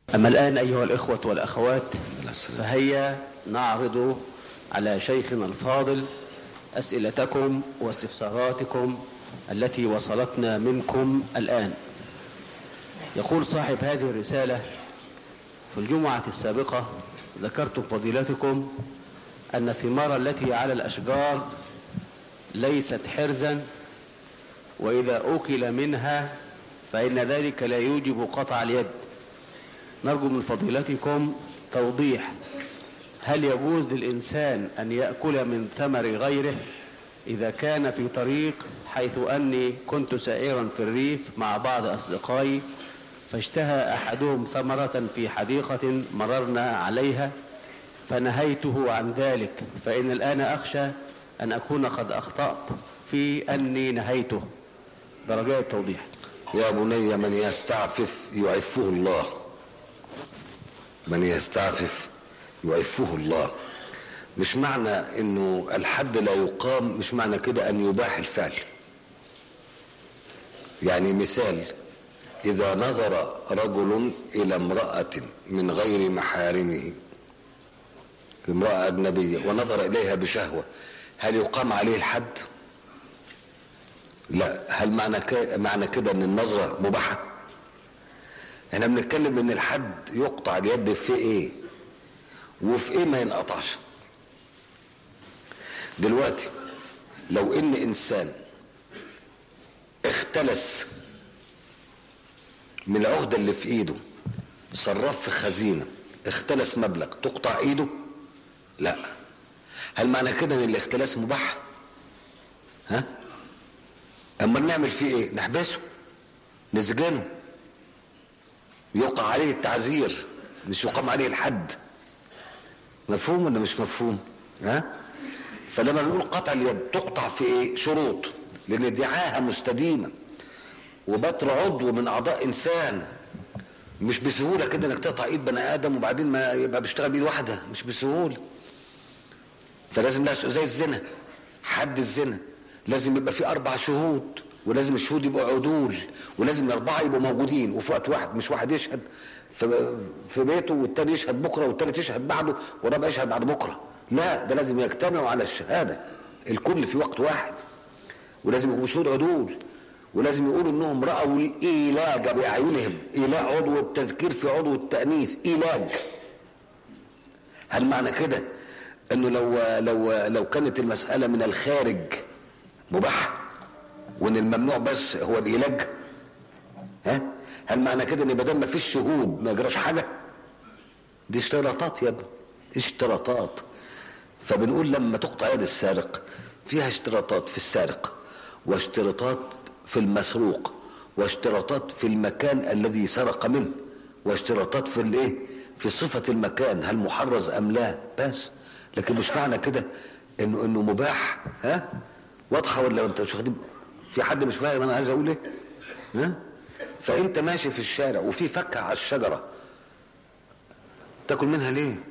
أما الآن أيها الإخوة والأخوات فهيا نعرض على شيخنا الفاضل أسئلتكم واستفساراتكم التي وصلتنا منكم الآن يقول صاحب هذه الرسالة في الجمعة السابقة ذكرت فضيلتكم أن الثمار التي على الأشجار ليست حرزا وإذا أكل منها فإن ذلك لا يوجب قطع اليد نرجو من فضيلتكم توضيح هل يجوز للإنسان أن يأكل من ثمر غيره إذا كان في طريق حيث أني كنت سائرا في الريف مع بعض أصدقائي فاشتهى أحدهم ثمرة في حديقة مررنا عليها فنهيته عن ذلك فإن الآن أخشى أن أكون قد أخطأت في أني نهيته برجاء التوضيح يا بني من يستعفف يعفه الله من يستعفف يعفه الله مش معنى انه الحد لا يقام مش معنى كده ان يباح الفعل يعني مثال اذا نظر رجل الى امرأة من غير محارمه امرأة اجنبية ونظر اليها بشهوة هل يقام عليه الحد لا هل معنى كده معنى كده ان النظرة مباحة احنا بنتكلم ان الحد يقطع اليد في ايه وفي ايه ما ينقطعش دلوقتي لو ان انسان اختلس من العهدة اللي في ايده صرف في خزينة اختلس مبلغ تقطع ايده لا هل معنى كده ان الاختلاس مباح ها اما نعمل فيه ايه نحبسه نسجنه يوقع عليه التعزير مش يقام عليه الحد مفهوم ولا مش مفهوم ها فلما بنقول قطع اليد تقطع في ايه شروط لان ادعاها مستديمه وبتر عضو من اعضاء انسان مش بسهوله كده انك تقطع ايد بني ادم وبعدين ما يبقى بيشتغل بايد واحده مش بسهوله فلازم لها زي الزنا حد الزنا لازم يبقى في اربع شهود ولازم الشهود يبقوا عدول ولازم الاربعه يبقوا موجودين وفي وقت واحد مش واحد يشهد في في بيته والتاني يشهد بكره والتالت يشهد بعده والرابع يشهد بعد بكره لا ده لازم يجتمعوا على الشهاده الكل في وقت واحد ولازم يبقوا شهود عدول ولازم يقولوا انهم راوا الايلاج باعينهم ايلاء عضو التذكير في عضو التانيث ايلاج هل معنى كده انه لو لو لو كانت المساله من الخارج مباح وان الممنوع بس هو الايلاج ها هل معنى كده ان ما دام ما فيش شهود ما يجراش حاجه دي اشتراطات يا ابني اشتراطات فبنقول لما تقطع يد السارق فيها اشتراطات في السارق واشتراطات في المسروق واشتراطات في المكان الذي سرق منه واشتراطات في الايه في صفه المكان هل محرز ام لا بس لكن مش معنى كده انه انه مباح ها واضحه ولا انت مش واخدين في حد مش فاهم انا عايز اقول ايه ها فانت ماشي في الشارع وفي فكه على الشجره تاكل منها ليه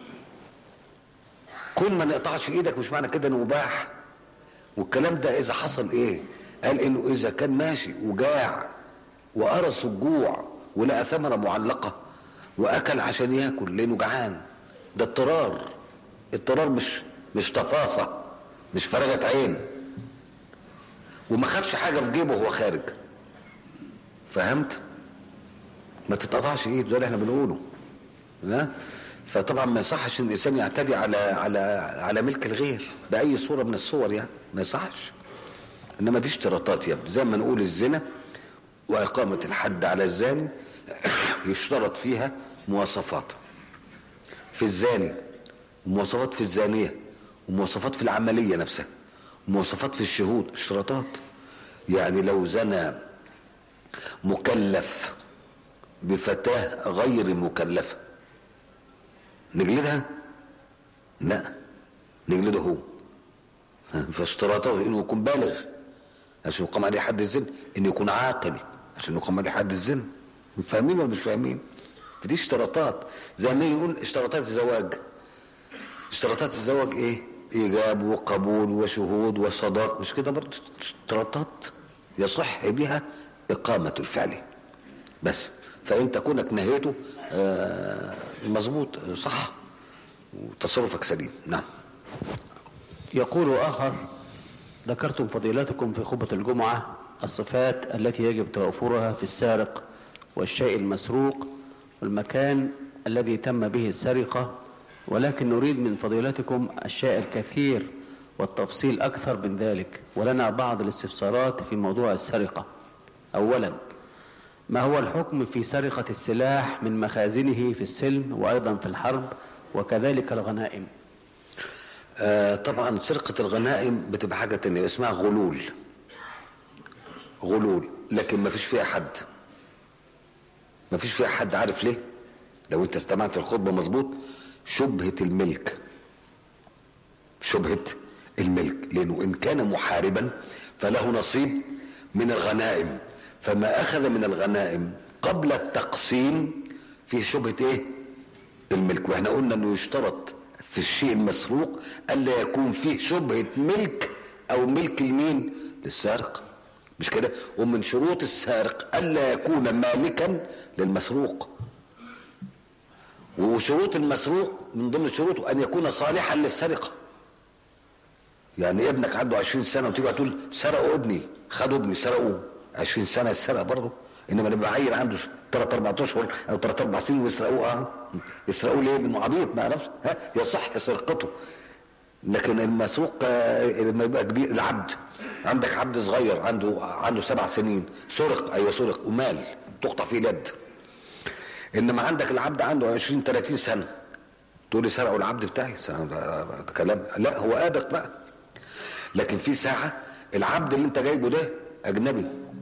كل ما نقطعش ايدك مش معنى كده انه مباح والكلام ده اذا حصل ايه قال انه اذا كان ماشي وجاع وقرص الجوع ولقى ثمره معلقه واكل عشان ياكل لانه جعان ده اضطرار اضطرار مش مش تفاصه مش فرغة عين وما خدش حاجه في جيبه وهو خارج فهمت ما تتقطعش ايد زي اللي احنا بنقوله ها فطبعا ما يصحش ان الانسان يعتدي على على على ملك الغير باي صوره من الصور يعني ما يصحش انما دي اشتراطات يا ابني زي ما نقول الزنا واقامه الحد على الزاني يشترط فيها مواصفات في الزاني ومواصفات في الزانيه ومواصفات في العمليه نفسها ومواصفات في الشهود اشتراطات يعني لو زنى مكلف بفتاه غير مكلفه نجلدها لا نجلده هو فاشتراطه انه يكون بالغ عشان يقام عليه حد الزنا انه يكون عاقل عشان يقام عليه حد الزنا فاهمين ولا مش فاهمين فدي اشتراطات زي ما يقول اشتراطات الزواج اشتراطات الزواج ايه ايجاب وقبول وشهود وصداق مش كده برضه اشتراطات يصح بها اقامه الفعل بس فانت كونك نهيته آه، مظبوط آه، صح وتصرفك سليم نعم يقول آخر ذكرتم فضيلتكم في خطبة الجمعة الصفات التي يجب توفرها في السارق والشيء المسروق والمكان الذي تم به السرقة ولكن نريد من فضيلتكم الشيء الكثير والتفصيل أكثر من ذلك ولنا بعض الاستفسارات في موضوع السرقة أولا ما هو الحكم في سرقة السلاح من مخازنه في السلم وأيضا في الحرب وكذلك الغنائم آه طبعا سرقة الغنائم بتبقى حاجة تانية اسمها غلول غلول لكن ما فيش فيها حد ما فيش فيها حد عارف ليه لو انت استمعت الخطبة مظبوط شبهة الملك شبهة الملك لانه ان كان محاربا فله نصيب من الغنائم فما اخذ من الغنائم قبل التقسيم في شبهة ايه الملك واحنا قلنا انه يشترط في الشيء المسروق الا يكون فيه شبهة ملك او ملك المين للسارق مش كده ومن شروط السارق الا يكون مالكا للمسروق وشروط المسروق من ضمن شروطه ان يكون صالحا للسرقه يعني ابنك عنده 20 سنه وتيجي تقول سرقوا ابني خدوا ابني سرقوه 20 سنه السرقه برضه انما نبقى عيل عنده 3 4 اشهر او 3 4 سنين ويسرقوه اه يسرقوه ليه؟ لانه عبيط ما يعرفش ها يصح سرقته لكن المسروق آه، لما يبقى كبير العبد عندك عبد صغير عنده عنده سبع سنين سرق ايوه سرق ومال تقطع فيه اليد انما عندك العبد عنده 20 30 سنه تقول لي سرقوا العبد بتاعي سنة ده ده كلام لا هو ابق بقى لكن في ساعه العبد اللي انت جايبه ده اجنبي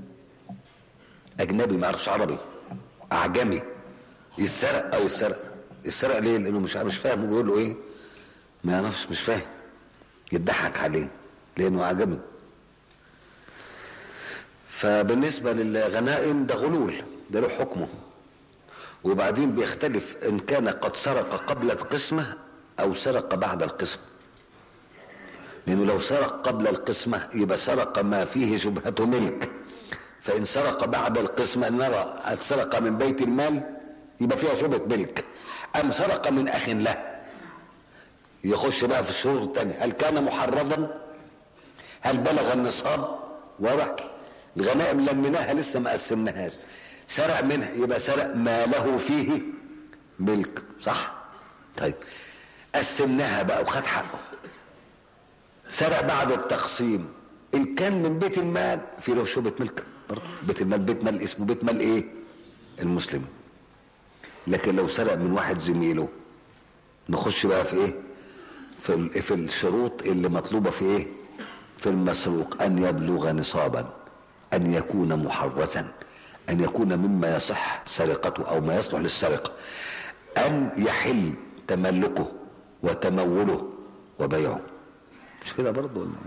اجنبي ما يعرفش عربي اعجمي يسرق او يسرق يسرق ليه لانه مش مش فاهم هو بيقول له ايه ما يعرفش مش فاهم يضحك عليه لانه اعجمي فبالنسبه للغنائم ده غلول ده له حكمه وبعدين بيختلف ان كان قد سرق قبل القسمه او سرق بعد القسمه لانه لو سرق قبل القسمه يبقى سرق ما فيه شبهه ملك فان سرق بعد القسمه نرى سرق من بيت المال يبقى فيها شبهه ملك ام سرق من اخ له يخش بقى في الشروط الثانيه هل كان محرزا هل بلغ النصاب واضح الغنائم لميناها لسه ما قسمناهاش سرق منها يبقى سرق ما له فيه ملك صح طيب قسمناها بقى وخد حقه سرق بعد التقسيم ان كان من بيت المال في له شبهه ملك برضه بيت المال بيت مال اسمه بيت مال ايه المسلم لكن لو سرق من واحد زميله نخش بقى في ايه في ال- في الشروط اللي مطلوبه في ايه في المسروق ان يبلغ نصابا ان يكون محرزا ان يكون مما يصح سرقته او ما يصلح للسرقه ان يحل تملكه وتموله وبيعه مش كده برضه ولا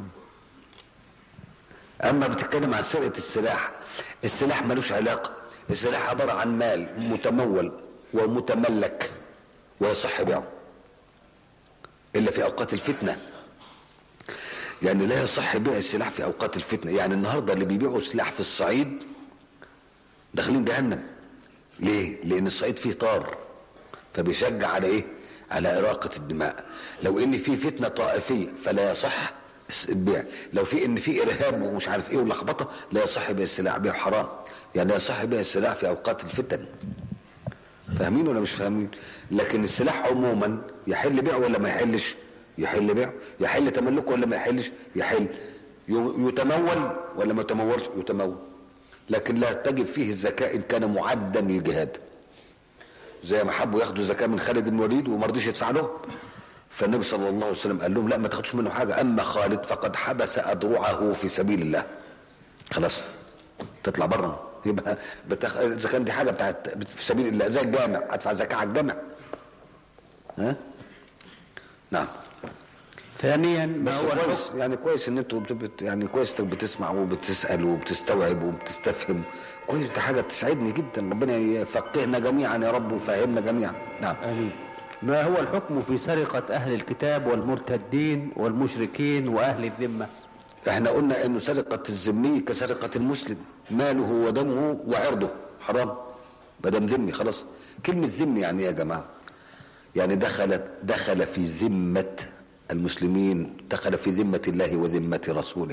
إيه؟ اما بتتكلم عن سرقه السلاح السلاح ملوش علاقه السلاح عباره عن مال متمول ومتملك ويصح بيعه الا في اوقات الفتنه يعني لا يصح بيع السلاح في اوقات الفتنه يعني النهارده اللي بيبيعوا سلاح في الصعيد داخلين جهنم ليه لان الصعيد فيه طار فبيشجع على ايه على اراقه الدماء لو ان في فتنه طائفيه فلا يصح البيع لو في ان في ارهاب ومش عارف ايه ولخبطه لا يصح بيع السلاح بيع حرام يعني لا يصح بيع السلاح في اوقات الفتن فاهمين ولا مش فاهمين لكن السلاح عموما يحل بيعه ولا ما يحلش يحل بيعه يحل تملكه ولا ما يحلش يحل ي- يتمول ولا ما يتمولش يتمول لكن لا تجب فيه الزكاة إن كان معدا للجهاد زي ما حبوا ياخدوا زكاة من خالد بن الوليد وما رضيش يدفع لهم فالنبي صلى الله عليه وسلم قال لهم لا ما تاخدوش منه حاجة أما خالد فقد حبس أدرعه في سبيل الله خلاص تطلع بره يبقى بتخ... اذا كان دي حاجه بتاعت بت- في سبيل الله زي الجامع ادفع زكاه على الجامع ها نعم ثانيا ما بس هو الحكم كويس يعني كويس ان انتوا بت... يعني كويس انك بتسمع وبتسال وبتستوعب وبتستفهم كويس دي حاجه تسعدني جدا ربنا يفقهنا جميعا يا رب ويفهمنا جميعا نعم آمين ما هو الحكم في سرقة أهل الكتاب والمرتدين والمشركين وأهل الذمة احنا قلنا انه سرقه الذمي كسرقه المسلم ماله ودمه وعرضه حرام ما دام ذمي خلاص كلمة ذمي يعني ايه يا جماعة يعني دخلت دخل في ذمة المسلمين دخل في ذمة الله وذمة رسوله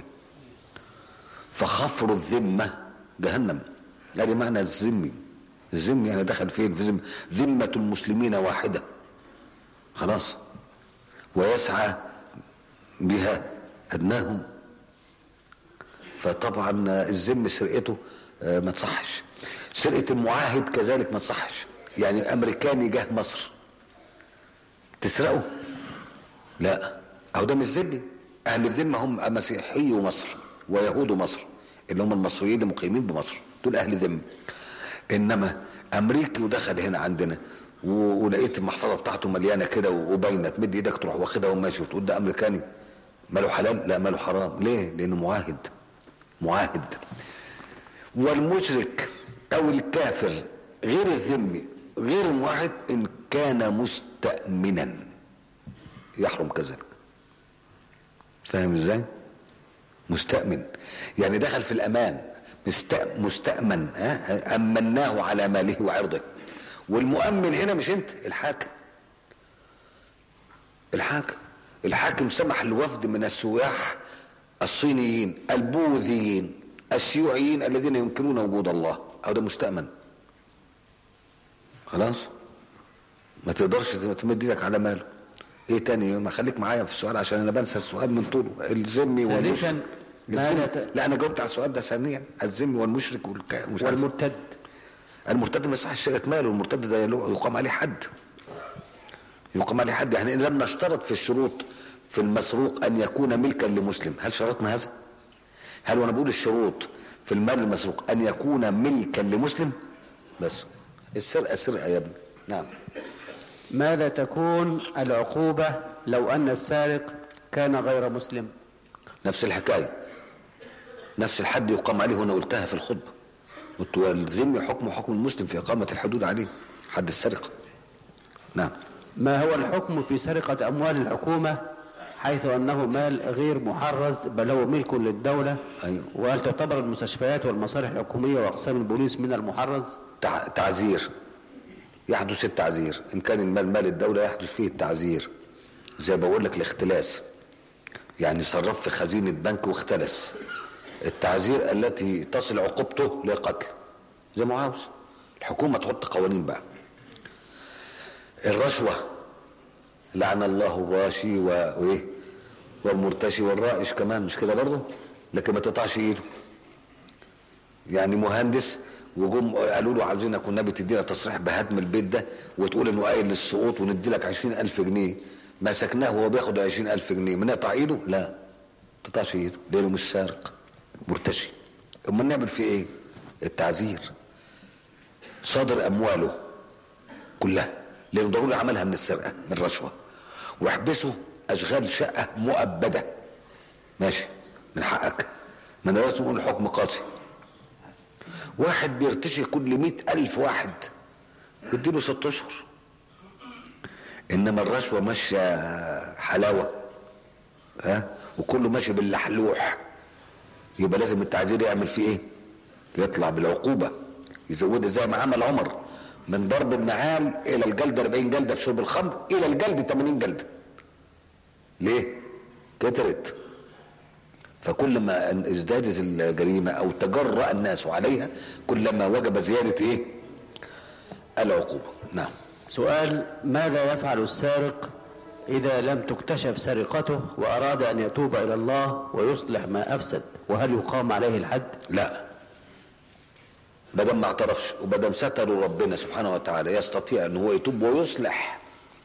فخفر الذمة جهنم هذه معنى الذمي الذمي يعني دخل فين في ذمة ذمة المسلمين واحدة خلاص ويسعى بها أدناهم فطبعا الذم سرقته آه، ما تصحش سرقة المعاهد كذلك ما تصحش يعني أمريكاني جه مصر تسرقه لا أهو ده مش ذمي أهل الذمة هم مسيحي مصر ويهود مصر اللي هم المصريين المقيمين بمصر دول أهل ذمة إنما أمريكي ودخل هنا عندنا و- ولقيت المحفظة بتاعته مليانة كده وباينة تمد إيدك تروح واخدها وماشي وتقول ده أمريكاني ماله حلال لا ماله حرام ليه لأنه معاهد معاهد والمشرك او الكافر غير الذمي غير الموحد ان كان مستأمنا يحرم كذلك فاهم ازاي مستأمن يعني دخل في الامان مست- مستأمن ها؟ أمناه على ماله وعرضه والمؤمن هنا مش انت الحاكم الحاكم الحاكم سمح لوفد من السياح الصينيين البوذيين الشيوعيين الذين ينكرون وجود الله او ده مستأمن خلاص ما تقدرش تمد ايدك على ماله ايه تاني ما خليك معايا في السؤال عشان انا بنسى السؤال من طوله الذمي ثالثاً، والمشرك ما الذمي- لا ت- لا انا جاوبت على السؤال ده ثانيا الذمي والمشرك والك... مش عارف. والمرتد المرتد ما يصحش سرقه ماله المرتد ده يلو- يقام عليه حد يقام عليه حد يعني إن لم نشترط في الشروط في المسروق ان يكون ملكا لمسلم هل شرطنا هذا هل وانا بقول الشروط في المال المسروق ان يكون ملكا لمسلم بس السرقه سرقه يا ابني نعم ماذا تكون العقوبة لو أن السارق كان غير مسلم نفس الحكايه نفس الحد يقام عليه وانا قلتها في الخطبه قلت والذمي حكم حكم المسلم في اقامه الحدود عليه حد السرقه نعم ما هو الحكم في سرقة أموال الحكومة حيث أنه مال غير محرز بل هو ملك للدولة أيوه. وهل تعتبر المستشفيات والمصالح الحكومية وأقسام البوليس من المحرز تع- تعزير يحدث التعزير ان كان المال مال الدوله يحدث فيه التعزير زي بقول لك الاختلاس يعني صرف في خزينه بنك واختلس التعزير التي تصل عقوبته للقتل زي ما هو عاوز الحكومه تحط قوانين بقى الرشوه لعن الله الراشي و- وايه والمرتشي والرائش كمان مش كده برضه لكن ما تقطعش ايده يعني مهندس وجم قالوا له عاوزينك والنبي تدينا تصريح بهدم البيت ده وتقول انه قايل للسقوط وندي لك 20000 جنيه مسكناه وهو بياخد 20000 جنيه بنقطع ايده؟ لا ما تقطعش ايده لانه مش سارق مرتشي امال نعمل فيه ايه؟ التعزير صادر امواله كلها لانه ضروري عملها من السرقه من الرشوه واحبسه اشغال شقه مؤبده ماشي من حقك ما انا لازم اقول الحكم قاسي واحد بيرتشي كل مئة ألف واحد يديله ست أشهر إنما الرشوة ماشية حلاوة ها وكله ماشي باللحلوح يبقى لازم التعزير يعمل فيه ايه يطلع بالعقوبة يزودها زي ما عمل عمر من ضرب النعال الى الجلد 40 جلدة في شرب الخمر الى الجلد 80 جلدة ليه كترت فكل ما ازدادت الجريمة او تجرأ الناس عليها كلما وجب زيادة ايه العقوبة نعم سؤال ماذا يفعل السارق إذا لم تكتشف سرقته وأراد أن يتوب إلى الله ويصلح ما أفسد وهل يقام عليه الحد لا بدل ما اعترفش وبدل ستروا ربنا سبحانه وتعالى يستطيع ان هو يتوب ويصلح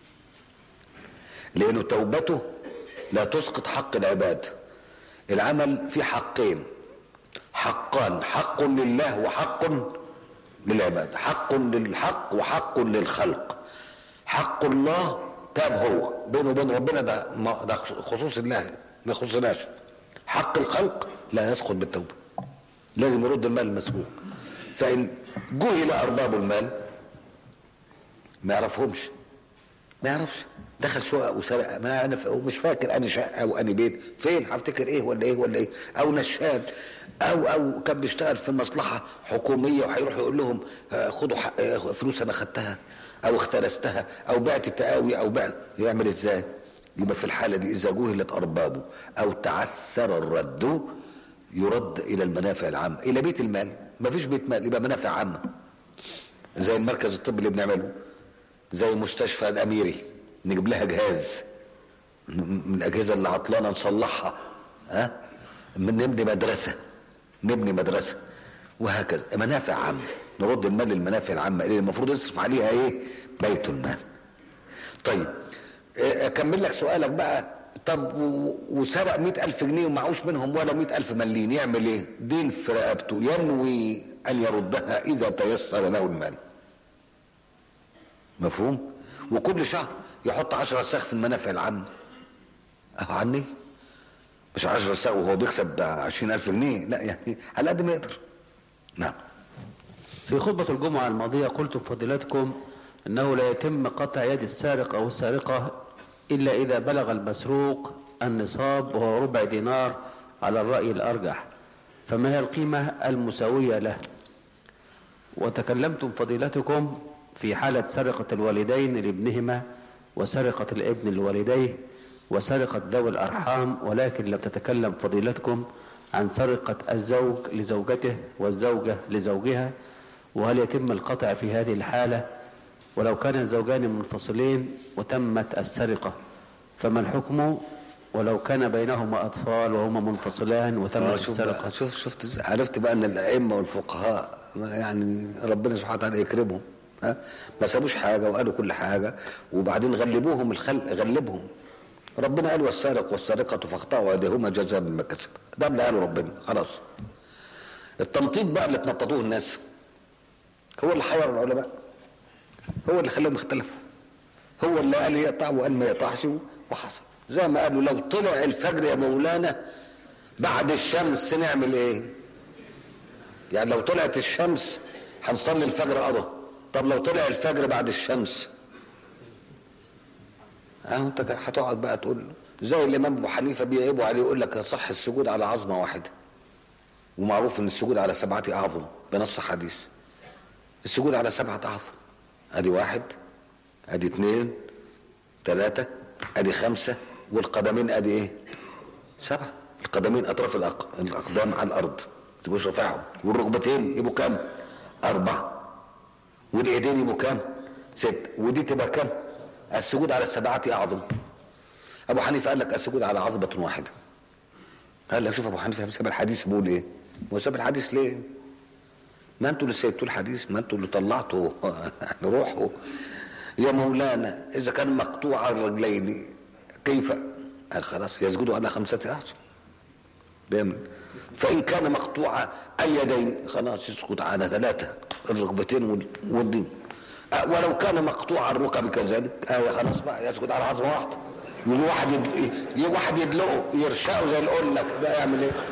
لانه توبته لا تسقط حق العباد العمل في حقين حقان حق لله وحق للعباد حق للحق وحق للخلق حق الله تاب هو بينه وبين ربنا ده ما- ده خصوص الله ما يخصناش حق الخلق لا يسقط بالتوبه لازم يرد المال المسروق فان جهل ارباب المال ما يعرفهمش ما يعرفش دخل شقق وسرق ما انا ف- مش فاكر اني شقه او اني بيت فين هفتكر ايه ولا ايه ولا ايه او نشال او او كان بيشتغل في مصلحه حكوميه وهيروح يقول لهم آه، خدوا حق آه، فلوس انا خدتها او اختلستها او بعت التقاوي او بعت يعمل ازاي؟ يبقى في الحاله دي اذا جهلت اربابه او تعسر الرد يرد الى المنافع العامه الى بيت المال ما فيش بيت مال يبقى منافع عامه زي المركز الطبي اللي بنعمله زي مستشفى الاميري نجيب لها جهاز من الاجهزه اللي عطلانه نصلحها ها من نبني مدرسه نبني مدرسه وهكذا منافع عامه نرد المال للمنافع العامه اللي المفروض يصرف عليها ايه بيت المال طيب آه، اكمل لك سؤالك بقى طب و- وسرق مئة ألف جنيه ومعوش منهم ولا مئة ألف مليم يعمل ايه دين في رقبته ينوي أن يردها إذا تيسر له المال مفهوم وكل شهر يحط عشرة ساخ في المنافع العامة اهو عني مش عشرة ساخ وهو بيكسب عشرين ألف جنيه لا يعني على قد ما يقدر نعم في خطبة الجمعة الماضية قلت فضيلتكم أنه لا يتم قطع يد السارق أو السارقة إلا إذا بلغ المسروق النصاب وهو ربع دينار على الرأي الأرجح فما هي القيمة المساوية له وتكلمتم فضيلتكم في حالة سرقة الوالدين لابنهما وسرقة الابن لوالديه وسرقة ذوي الأرحام ولكن لم تتكلم فضيلتكم عن سرقة الزوج لزوجته والزوجة لزوجها وهل يتم القطع في هذه الحالة ولو كان الزوجان منفصلين وتمت السرقة فما الحكم ولو كان بينهما أطفال وهما منفصلان آه، وتمت شوف السرقة بقى شوف شفت إزاي؟ عرفت بقى ان الائمه والفقهاء ما يعني ربنا سبحانه وتعالى يكرمهم ها ما سابوش حاجه وقالوا كل حاجه وبعدين غلبوهم الخلق غلبهم ربنا قال والسارق والسارقه فاقطعوا ايديهما جزاء بما كسب ده اللي قاله ربنا خلاص التنطيط بقى اللي تنططوه الناس هو اللي حير العلماء هو اللي خلاهم يختلفوا هو اللي قال يقطع وقال ما يقطعش وحصل زي ما قالوا لو طلع الفجر يا مولانا بعد الشمس نعمل ايه يعني لو طلعت الشمس هنصلي الفجر قضى طب لو طلع الفجر بعد الشمس اهو انت كده هتقعد بقى تقول زي الامام ابو حنيفه بيعيبوا عليه يقول لك يصح السجود على عظمه واحده ومعروف ان السجود على سبعه اعظم بنص حديث السجود على سبعه اعظم ادي واحد ادي اثنين ثلاثه ادي خمسه والقدمين ادي ايه سبعه القدمين اطراف الأق... الاقدام على الارض تبقوش رافعهم والركبتين يبقوا كام اربعه والايدين يبقوا كام ست ودي تبقى كام السجود على السبعه اعظم ابو حنيفه قال لك السجود على عظمه واحده قال لك شوف ابو حنيفه ساب الحديث بيقول ايه هو ساب الحديث ليه ما انتوا اللي سيبتوا الحديث ما انتوا اللي طلعتوا روحوا يا مولانا اذا كان مقطوع الرجلين كيف قال خلاص يسجد على خمسة أعظم بيعمل فإن كان مقطوع اليدين خلاص يسقط على ثلاثة الركبتين وال- والدين أه، ولو كان مقطوع الركب كذلك آه خلاص بقى يسجد على عظمة واحدة يجي واحد يد... يجي واحد يدلقه يرشقه زي القلة ده يعمل ايه؟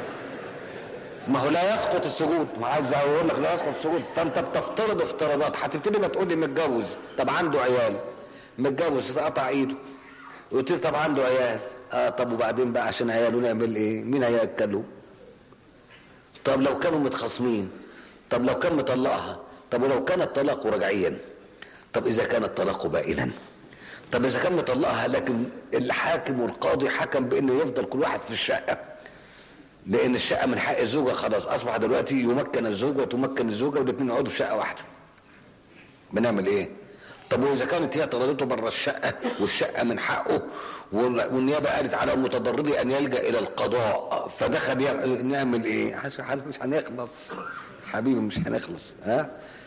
ما هو لا يسقط السجود ما عايز اقول لك لا يسقط السجود فانت بتفترض افتراضات هتبتدي ما تقول لي متجوز طب عنده عيال متجوز قطع ايده قلت لي طب عنده عيال اه طب وبعدين بقى عشان عياله نعمل ايه مين هياكله طب لو كانوا متخاصمين طب لو كان مطلقها طب ولو كان الطلاق رجعيا طب اذا كان الطلاق بائنا طب اذا كان مطلقها لكن الحاكم والقاضي حكم بانه يفضل كل واحد في الشقه لان الشقه من حق الزوجه خلاص اصبح دلوقتي يمكن الزوجه وتمكن الزوجه والاثنين يقعدوا في شقه واحده بنعمل ايه طب واذا كانت هي طردته بره الشقه والشقه من حقه وال- والنيابه قالت على المتضرر ان يلجا الى القضاء فدخل يع- نعمل ايه حس- حس- مش هنخلص حبيبي مش هنخلص ها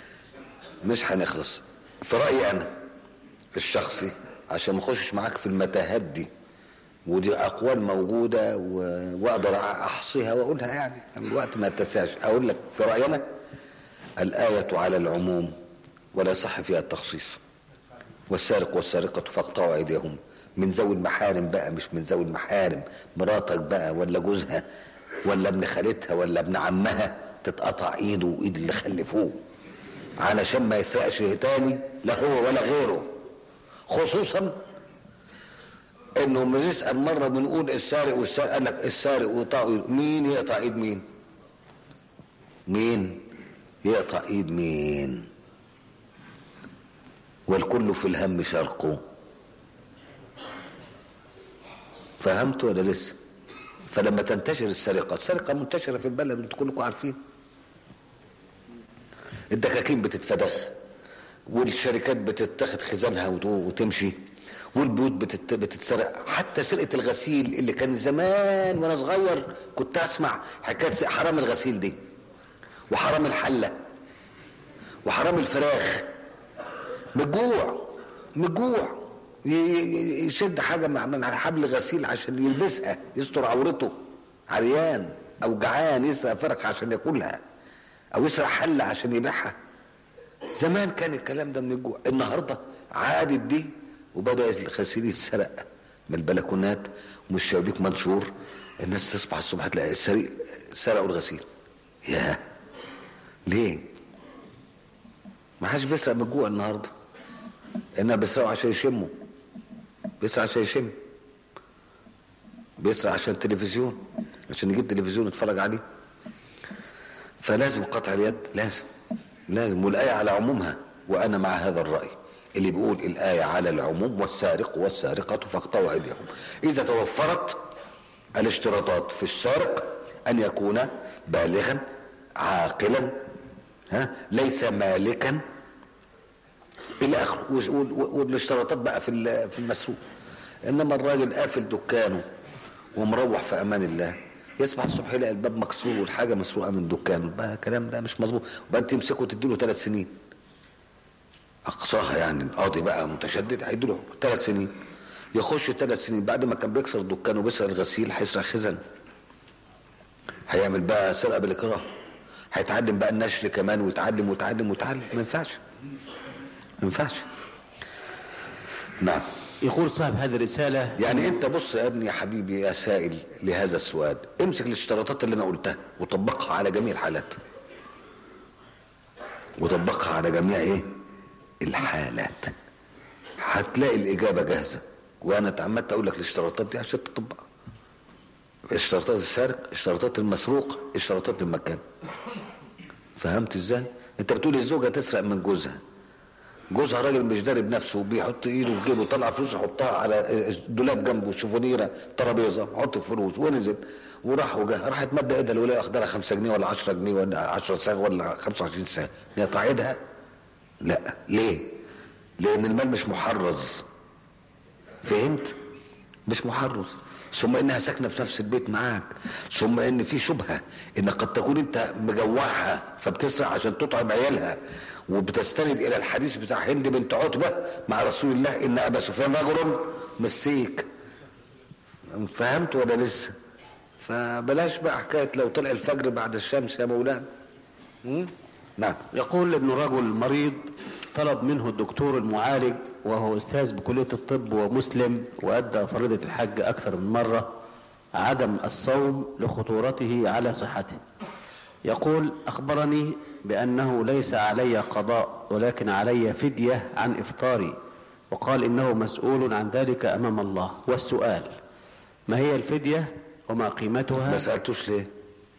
مش هنخلص في رايي انا الشخصي عشان ما اخشش معاك في المتاهات دي ودي اقوال موجوده و... واقدر احصيها واقولها يعني الوقت ما يتسعش اقول لك في راينا الايه على العموم ولا يصح فيها التخصيص والسارق والسارقه فاقطعوا ايديهم من ذوي المحارم بقى مش من ذوي المحارم مراتك بقى ولا جوزها ولا ابن خالتها ولا ابن عمها تتقطع ايده وايد اللي خلفوه علشان ما يسرقش تاني لا هو ولا غيره خصوصا انه بنسال مره بنقول السارق والسارق قال لك السارق وطاء مين يقطع ايد مين مين يقطع ايد مين والكل في الهم شرقه فهمت ولا لسه فلما تنتشر السرقه السرقه منتشره في البلد انتوا كلكم عارفين الدكاكين بتتفدخ والشركات بتتاخد خزانها وت- وتمشي والبيوت بتت... بتتسرق حتى سرقه الغسيل اللي كان زمان وانا صغير كنت اسمع حكايه س- حرام الغسيل دي وحرام الحله وحرام الفراخ مجوع مجوع ي- ي- يشد حاجه مع- من على حبل غسيل عشان يلبسها يستر عورته عريان او جعان يسرق فرخ عشان ياكلها او يسرق حله عشان يبيعها زمان كان الكلام ده من الجوع النهارده عادت دي وبدا الغسيل يتسرق من البلكونات ومن الشبابيك منشور الناس تصبح الصبح تلاقي السريق سرقوا الغسيل ياه ليه ما حدش بيسرق من الجوع النهارده انها بيسرقوا عشان يشموا بيسرق عشان يشم بيسرق عشان تلفزيون عشان يجيب تلفزيون يتفرج عليه فلازم قطع اليد لازم لازم والآية على عمومها وأنا مع هذا الرأي اللي بيقول الآية على العموم والسارق والسارقة فاقطعوا أيديهم إذا توفرت الاشتراطات في السارق أن يكون بالغا عاقلا ها ليس مالكا إلى آخره وش- وال- والاشتراطات بقى في ال- في المسروق إنما الراجل قافل دكانه ومروح في أمان الله يصبح الصبح يلاقي الباب مكسور والحاجة مسروقة من دكانه بقى الكلام ده مش مظبوط وبعدين تمسكه وتديله ثلاث سنين أقصاها يعني القاضي بقى متشدد هيديله ثلاث سنين يخش ثلاث سنين بعد ما كان بيكسر دكانه وبيسرق الغسيل هيسرق خزن هيعمل بقى سرقة بالإكراه هيتعلم بقى النشر كمان ويتعلم ويتعلم ويتعلم ما ينفعش ما ينفعش نعم يقول صاحب هذه الرسالة يعني انت بص يا ابني يا حبيبي يا سائل لهذا السؤال امسك الاشتراطات اللي انا قلتها وطبقها على جميع الحالات وطبقها على جميع ايه الحالات هتلاقي الاجابه جاهزه وانا اتعمدت اقول لك الاشتراطات دي عشان تطبقها اشتراطات السارق اشتراطات المسروق اشتراطات المكان فهمت ازاي انت بتقول الزوجه تسرق من جوزها جوزها راجل مش داري بنفسه وبيحط ايده في جيبه طلع فلوس يحطها على دولاب جنبه شوفونيره ترابيزه حط الفلوس ونزل وراح وجه راحت مد ايدها الولايه اخد لها 5 جنيه ولا 10 جنيه ولا 10 ساغ ولا 25 ساغ يقطع ايدها؟ لا ليه؟ لان المال مش محرز فهمت؟ مش محرز ثم انها ساكنه في نفس البيت معاك ثم ان في شبهه ان قد تكون انت مجوعها فبتسرع عشان تطعم عيالها وبتستند الى الحديث بتاع هند بنت عتبه مع رسول الله ان ابا سفيان رجل مسيك فهمت ولا لسه فبلاش بقى حكايه لو طلع الفجر بعد الشمس يا مولانا م? نعم يقول ابن رجل مريض طلب منه الدكتور المعالج وهو استاذ بكلية الطب ومسلم وأدى فريضة الحج أكثر من مرة عدم الصوم لخطورته على صحته يقول أخبرني بأنه ليس علي قضاء ولكن علي فدية عن إفطاري وقال إنه مسؤول عن ذلك أمام الله والسؤال ما هي الفدية وما قيمتها ما سالتوش ليه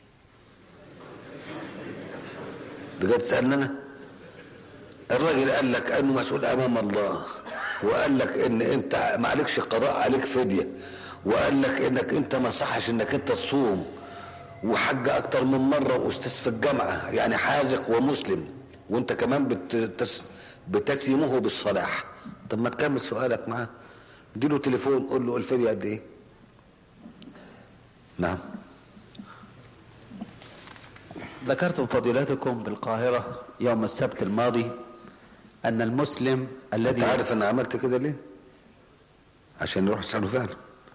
بجد تسالني انا الراجل قال لك انه مسؤول امام الله وقال لك ان انت ما عليكش قضاء عليك فديه وقال لك انك انت ما صحش انك انت تصوم وحج اكتر من مره واستاذ في الجامعه يعني حاذق ومسلم وانت كمان بتس بتسيمه بالصلاح طب ما تكمل سؤالك معاه اديله تليفون قول له الفديه قد ايه نعم ذكرتم فضيلتكم بالقاهرة يوم السبت الماضي أن المسلم انت الذي عارف انا عملت كده ليه عشان يروح يساله فعلا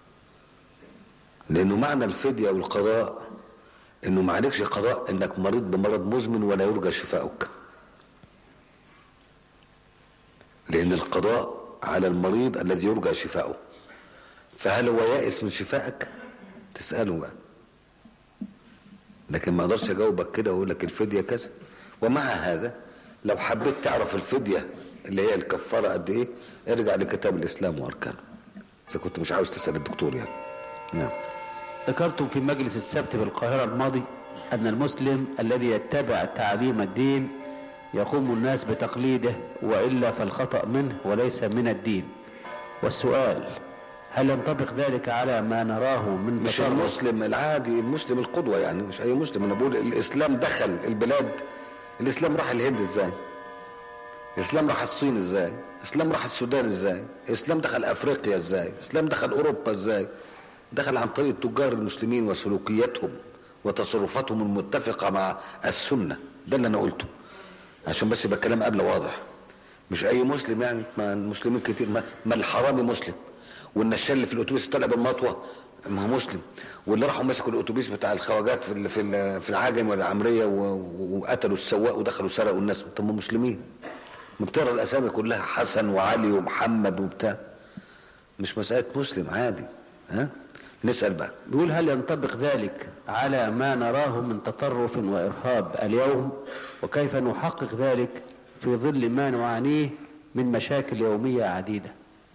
لانه معنى الفديه والقضاء انه ما عليكش قضاء انك مريض بمرض مزمن ولا يرجى شفاؤك لان القضاء على المريض الذي يرجى شفاؤه فهل هو يائس من شفائك تساله بقى لكن ما اقدرش اجاوبك كده واقول لك الفديه كذا ومع هذا لو حبيت تعرف الفديه اللي هي الكفاره قد ايه ارجع لكتاب الاسلام واركانه اذا كنت مش عاوز تسال الدكتور يعني نعم ذكرتم في مجلس السبت بالقاهرة الماضي أن المسلم الذي يتبع تعليم الدين يقوم الناس بتقليده وإلا فالخطأ منه وليس من الدين والسؤال هل ينطبق ذلك على ما نراه من مش تطرف المسلم العادي المسلم القدوة يعني مش أي مسلم أنا بقول الإسلام دخل البلاد الإسلام راح الهند إزاي الإسلام راح الصين إزاي الإسلام راح السودان إزاي الإسلام دخل أفريقيا إزاي الإسلام دخل أوروبا إزاي دخل عن طريق تجار المسلمين وسلوكياتهم وتصرفاتهم المتفقة مع السنة ده اللي أنا قلته عشان بس يبقى الكلام قبل واضح مش أي مسلم يعني ما المسلمين كتير ما, ما الحرامي مسلم والنشال اللي في الاتوبيس طلع بالمطوه ما هو مسلم واللي راحوا مسكوا الاتوبيس بتاع الخواجات في ال- في ال- في العجم والعمريه و- و- وقتلوا السواق ودخلوا سرقوا الناس طب ما مسلمين ما بتقرا الاسامي كلها حسن وعلي ومحمد وبتاع مش مساله مسلم عادي ها نسال بقى بيقول هل ينطبق ذلك على ما نراه من تطرف وإرهاب اليوم وكيف نحقق ذلك في ظل ما نعانيه من مشاكل يومية عديدة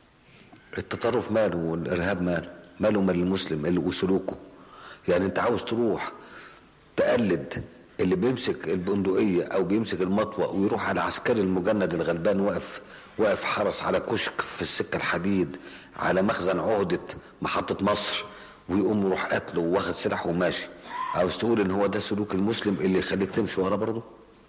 التطرف ماله والارهاب ماله ماله مال المسلم اللي وسلوكه يعني انت عاوز تروح تقلد اللي بيمسك البندقية او بيمسك المطوة ويروح على عسكري المجند الغلبان واقف واقف حرس على كشك في السكة الحديد على مخزن عهدة محطة مصر ويقوم يروح قتله واخد سلاحه وماشي عاوز تقول ان هو ده سلوك المسلم اللي يخليك تمشي وراه برضه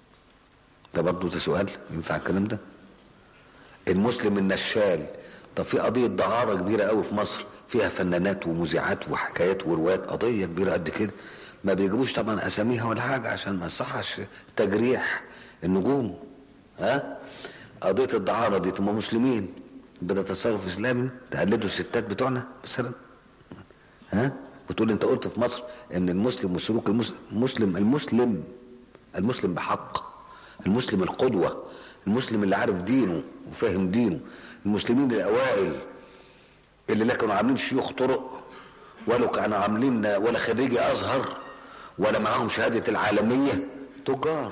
ده برضه ده سؤال ينفع الكلام ده المسلم النشال طب في قضية دعارة كبيرة قوي في مصر فيها فنانات ومذيعات وحكايات وروايات قضية كبيرة قد كده ما بيجيبوش طبعا اساميها ولا حاجة عشان ما يصحش تجريح النجوم ها قضية الدعارة دي تبقى مسلمين بدأ تصرف اسلامي تقلدوا الستات بتوعنا مثلا ها وتقول انت قلت في مصر ان المسلم وسلوك المسلم المسلم المسلم المسلم بحق المسلم القدوة المسلم اللي عارف دينه وفاهم دينه المسلمين الأوائل اللي لا كانوا عاملين شيوخ طرق ولا كانوا عاملين ولا خريجي أزهر ولا معاهم شهادة العالمية تجار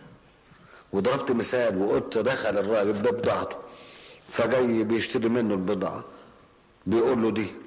وضربت مثال وقلت دخل الراجل ده بضاعته فجاي بيشتري منه البضاعة بيقول له دي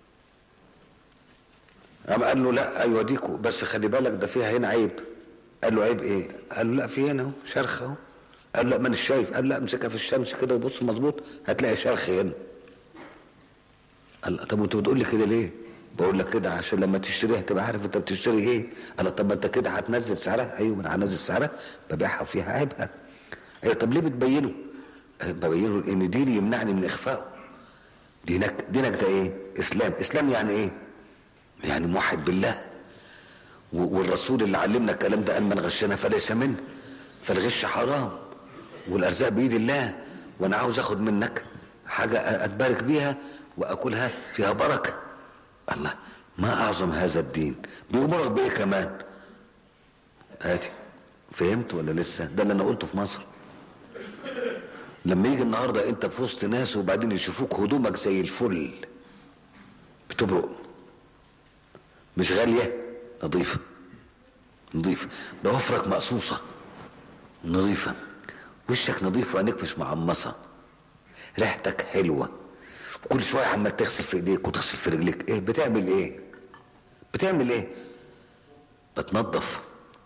قام قال له لا ايوه ديكو بس خلي بالك ده فيها هنا عيب قال له عيب ايه قال له لا في هنا اهو شرخ اهو قال له لا مانيش شايف قال له لا امسكها في الشمس كده وبص مظبوط هتلاقي شرخ هنا قال له طب وانت بتقول لي كده ليه بقول لك كده عشان لما تشتريها تبقى عارف انت بتشتري ايه قال له طب ما انت كده هتنزل سعرها ايوه ما انا هنزل سعرها ببيعها وفيها عيبها ايوه طب ليه بتبينه أه، ببينه ان ديني يمنعني من اخفائه دينك دينك ده ايه اسلام اسلام يعني ايه يعني موحد بالله و- والرسول اللي علمنا الكلام ده قال من غشنا فليس منه فالغش حرام والارزاق بايد الله وانا عاوز اخد منك حاجه اتبارك بيها واكلها فيها بركه الله ما اعظم هذا الدين بيامرك بايه كمان هاتي فهمت ولا لسه ده اللي انا قلته في مصر لما يجي النهارده انت في وسط ناس وبعدين يشوفوك هدومك زي الفل بتبرق مش غالية نظيفة نظيفة ضوافرك مقصوصة نظيفة وشك نظيف وعينيك مش معمصة ريحتك حلوة وكل شوية عمال تغسل في ايديك وتغسل في رجليك ايه بتعمل ايه بتعمل ايه بتنظف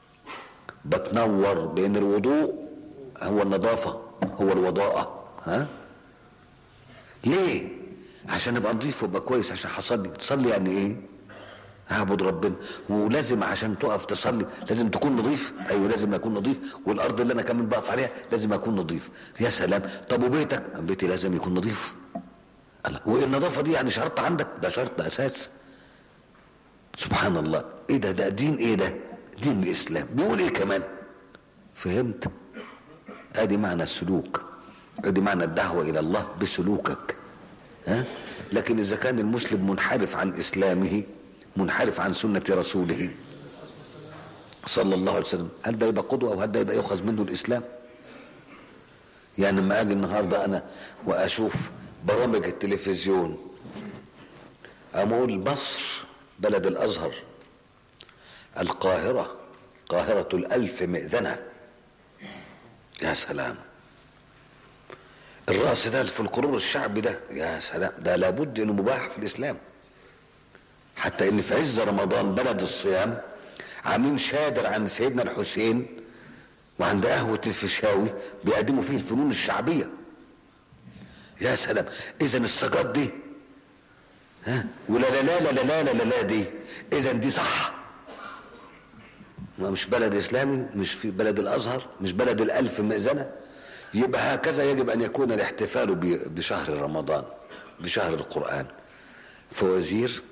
بتنور بان الوضوء هو النظافة هو الوضاءة ها ليه عشان ابقى نظيف وابقى كويس عشان هصلي تصلي يعني ايه هعبد ربنا ولازم عشان تقف تصلي لازم تكون نظيف ايوه لازم اكون نظيف والارض اللي انا كمان بقف عليها لازم اكون نظيف يا سلام طب وبيتك بيتي لازم يكون نظيف الله والنظافه دي يعني شرط عندك ده شرط اساس سبحان الله ايه ده ده دين ايه ده دين الاسلام بيقول ايه كمان فهمت ادي معنى السلوك ادي معنى الدعوه الى الله بسلوكك ها لكن اذا كان المسلم منحرف عن اسلامه منحرف عن سنه رسوله صلى الله عليه وسلم هل ده يبقى قدوه او هل ده يبقى يؤخذ منه الاسلام يعني لما اجي النهارده انا واشوف برامج التلفزيون اقول مصر بلد الازهر القاهره قاهره الالف مئذنه يا سلام الرأس ده الفلكلور الشعبي ده يا سلام ده لابد انه مباح في الاسلام حتى ان في عز رمضان بلد الصيام عاملين شادر عند سيدنا الحسين وعند قهوة الفيشاوي بيقدموا فيه الفنون الشعبية يا سلام اذا السجاد دي ها ولا لا لا لا لا لا لا لا دي اذا دي صح ما مش بلد اسلامي مش في بلد الازهر مش بلد الالف مئذنه يبقى هكذا يجب ان يكون الاحتفال ب- بشهر رمضان بشهر القران فوازير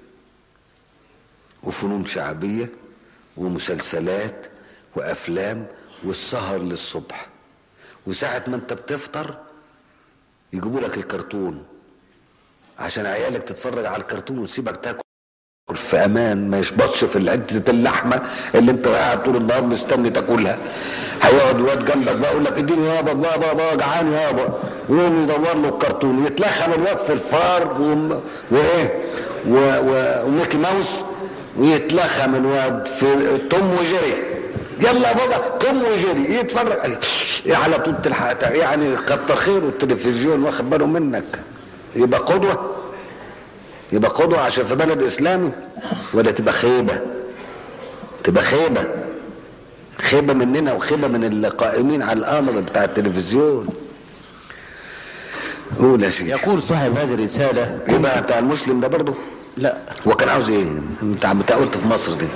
وفنون شعبيه ومسلسلات وافلام والسهر للصبح وساعه ما انت بتفطر يجيبوا لك الكرتون عشان عيالك تتفرج على الكرتون وتسيبك تاكل في امان ما يشبطش في حته اللحمه اللي انت قاعد طول النهار مستني تاكلها هيقعد الواد جنبك بقى يقول لك اديني يابا بابا بابا جعان يابا يقوم يدور له الكرتون يتلخم الواد في الفار وم- وايه و- و- وميكي ماوس ويتلخم الواد في توم وجيري يلا يا بابا توم وجيري يتفرج إيه على طول تلحق يعني كتر خيره التلفزيون واخد باله منك يبقى قدوه يبقى قدوة عشان في بلد إسلامي ولا تبقى خيبة تبقى خيبة خيبة مننا وخيبة من القائمين على الأمر بتاع التلفزيون قول يا سيدي يقول صاحب هذه الرسالة يبقى بتاع المسلم ده برضه لا هو كان عاوز ايه بتاع بتاع قلت في مصر دي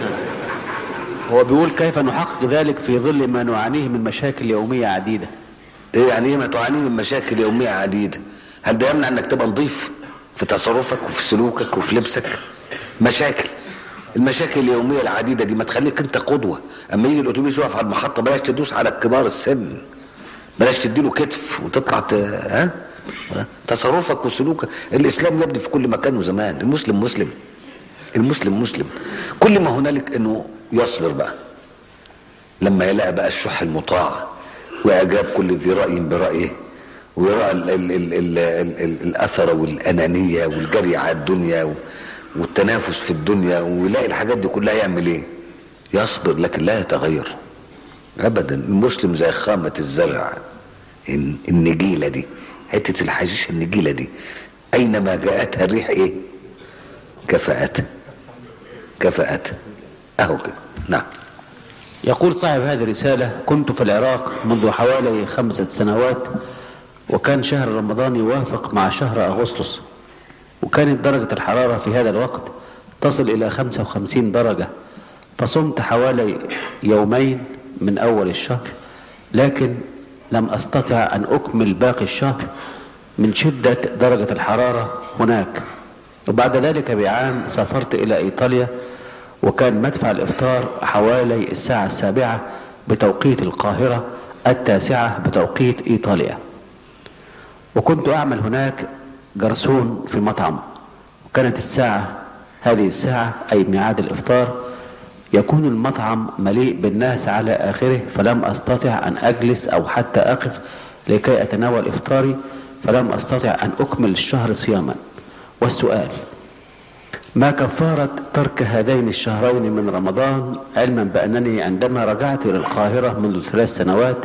هو بيقول كيف نحقق ذلك في ظل ما نعانيه من مشاكل يومية عديدة ايه يعني ايه ما تعاني من مشاكل يوميه عديده هل ده يمنع انك تبقى نظيف في تصرفك وفي سلوكك وفي لبسك مشاكل المشاكل اليوميه العديده دي ما تخليك انت قدوه اما يجي الاتوبيس يقف على المحطه بلاش تدوس على كبار السن بلاش تديله كتف وتطلع ت... ها ها؟ تصرفك وسلوكك الاسلام يبدي في كل مكان وزمان المسلم مسلم المسلم مسلم كل ما هنالك انه يصبر بقى لما يلاقي بقى الشح المطاع واعجاب كل ذي راي برايه ويرى ال ال ال ال ال ال الاثر والانانيه والجري على الدنيا و- والتنافس في الدنيا ويلاقي الحاجات دي كلها يعمل ايه؟ يصبر لكن لا يتغير ابدا المسلم زي خامه الزرع الن- النجيله دي حته الحشيش النجيله دي اينما جاءتها الريح ايه؟ كفأتها كفأتها اهو كده نعم يقول صاحب هذه الرسالة كنت في العراق منذ حوالي خمسة سنوات وكان شهر رمضان يوافق مع شهر أغسطس وكانت درجة الحرارة في هذا الوقت تصل إلى 55 درجة فصمت حوالي يومين من أول الشهر لكن لم أستطع أن أكمل باقي الشهر من شدة درجة الحرارة هناك وبعد ذلك بعام سافرت إلى إيطاليا وكان مدفع الإفطار حوالي الساعة السابعة بتوقيت القاهرة التاسعة بتوقيت إيطاليا وكنت أعمل هناك جرسون في مطعم وكانت الساعة هذه الساعة أي ميعاد الإفطار يكون المطعم مليء بالناس على آخره فلم أستطع أن أجلس أو حتى أقف لكي أتناول إفطاري فلم أستطع أن أكمل الشهر صياما والسؤال ما كفارة ترك هذين الشهرين من رمضان علما بأنني عندما رجعت إلى القاهرة منذ ثلاث سنوات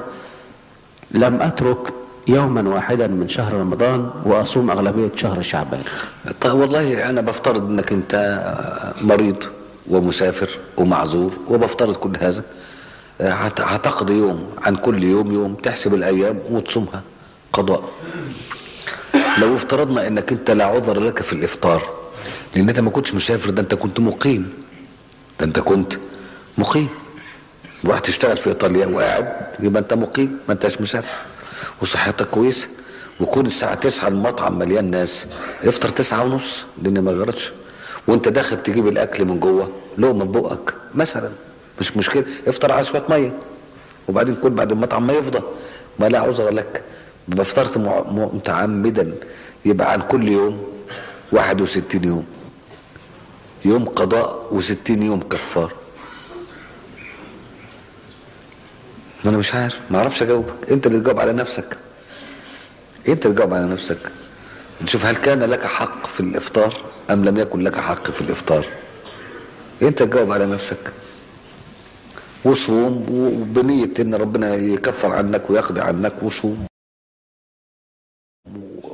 لم أترك يوما واحدا من شهر رمضان وأصوم أغلبية شهر شعبان طيب والله انا بفترض انك انت مريض ومسافر ومعذور وبفترض كل هذا هت- هتقضي يوم عن كل يوم يوم تحسب الايام وتصومها قضاء لو افترضنا انك انت لا عذر لك في الافطار لان انت ما كنتش مسافر ده انت كنت مقيم ده انت كنت مقيم ورحت تشتغل في ايطاليا وقاعد يبقى انت مقيم ما انتش مسافر وصحتك كويسه وكون الساعة تسعة المطعم مليان ناس افطر تسعة ونص لان ما جرتش وانت داخل تجيب الاكل من جوه لقمة في بقك مثلا مش مشكلة افطر على شوية مية وبعدين كل بعد المطعم ما يفضى ما لا عذر لك يبقى افطرت مع- مع- متعمدا يبقى عن كل يوم 61 يوم يوم قضاء وستين يوم كفار ما انا مش عارف ما اعرفش اجاوبك انت اللي تجاوب على نفسك انت تجاوب على نفسك نشوف هل كان لك حق في الافطار ام لم يكن لك حق في الافطار انت تجاوب على نفسك وصوم وبنية ان ربنا يكفر عنك ويقضي عنك وصوم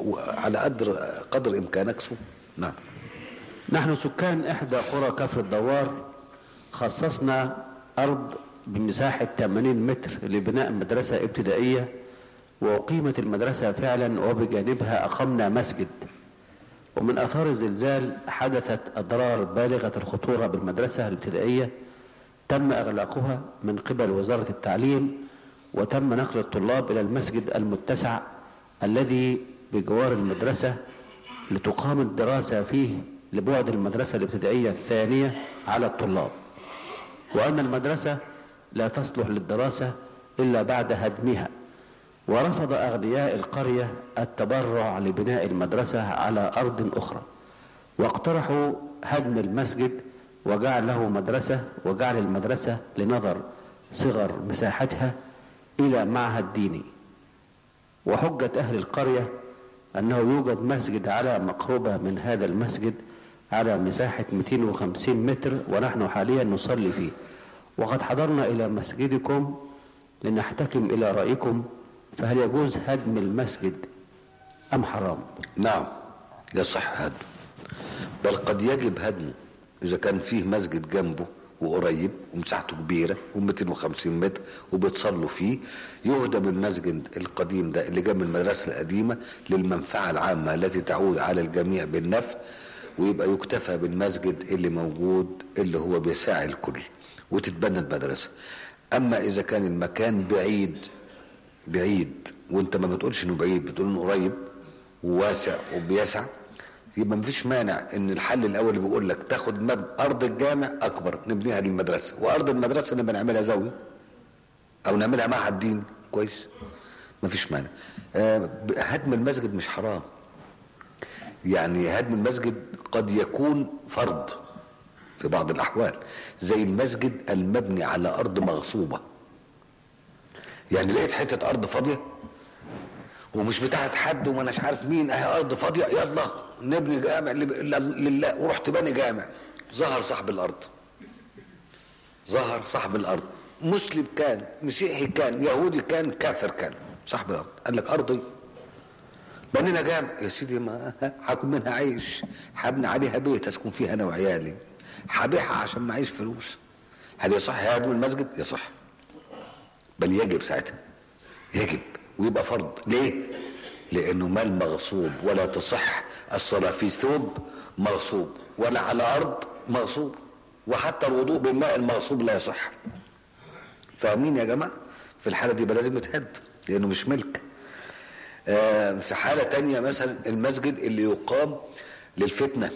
وعلى قدر قدر امكانك صوم نعم نحن سكان إحدى قرى كفر الدوار خصصنا أرض بمساحة 80 متر لبناء مدرسة ابتدائية وأقيمت المدرسة فعلا وبجانبها أقمنا مسجد ومن أثار الزلزال حدثت أضرار بالغة الخطورة بالمدرسة الابتدائية تم إغلاقها من قبل وزارة التعليم وتم نقل الطلاب إلى المسجد المتسع الذي بجوار المدرسة لتقام الدراسة فيه لبعد المدرسة الابتدائية الثانية على الطلاب وأن المدرسة لا تصلح للدراسة إلا بعد هدمها ورفض أغنياء القرية التبرع لبناء المدرسة على أرض أخرى واقترحوا هدم المسجد وجعله مدرسة وجعل المدرسة لنظر صغر مساحتها إلى معهد ديني وحجة أهل القرية أنه يوجد مسجد على مقربة من هذا المسجد على مساحة 250 متر ونحن حاليا نصلي فيه وقد حضرنا إلى مسجدكم لنحتكم إلى رأيكم فهل يجوز هدم المسجد أم حرام نعم يصح هدمه بل قد يجب هدمه إذا كان فيه مسجد جنبه وقريب ومساحته كبيرة و250 متر وبتصلوا فيه يهدم المسجد القديم ده اللي جنب المدرسة القديمة للمنفعة العامة التي تعود على الجميع بالنفع ويبقى يكتفى بالمسجد اللي موجود اللي هو بيساعي الكل وتتبنى المدرسة أما إذا كان المكان بعيد بعيد وانت ما بتقولش انه بعيد بتقول انه قريب وواسع وبيسع يبقى مفيش مانع ان الحل الاول اللي بيقول لك تاخد مب... ارض الجامع اكبر نبنيها للمدرسه وارض المدرسه نبقى نعملها زاويه او نعملها معهد دين كويس مفيش مانع آه هدم المسجد مش حرام يعني هدم المسجد قد يكون فرض في بعض الاحوال زي المسجد المبني على ارض مغصوبه يعني لقيت حته ارض فاضيه ومش بتاعت حد وما اناش عارف مين اهي ارض فاضيه يلا نبني جامع لله ورحت بني جامع ظهر صاحب الارض ظهر صاحب الارض مسلم كان مسيحي كان يهودي كان كافر كان صاحب الارض قال لك ارضي بنينا جامع يا سيدي ما هاكل منها عيش هبني عليها بيت اسكن فيها انا وعيالي هبيعها عشان معيش فلوس هل يصح هدم المسجد يصح بل يجب ساعتها يجب ويبقى فرض ليه لانه مال مغصوب ولا تصح الصلاه في ثوب مغصوب ولا على ارض مغصوب وحتى الوضوء بالماء المغصوب لا يصح فاهمين يا جماعه في الحاله دي يبقى لازم يتهد لانه مش ملك آه في حاله تانية مثلا المسجد اللي يقام للفتنه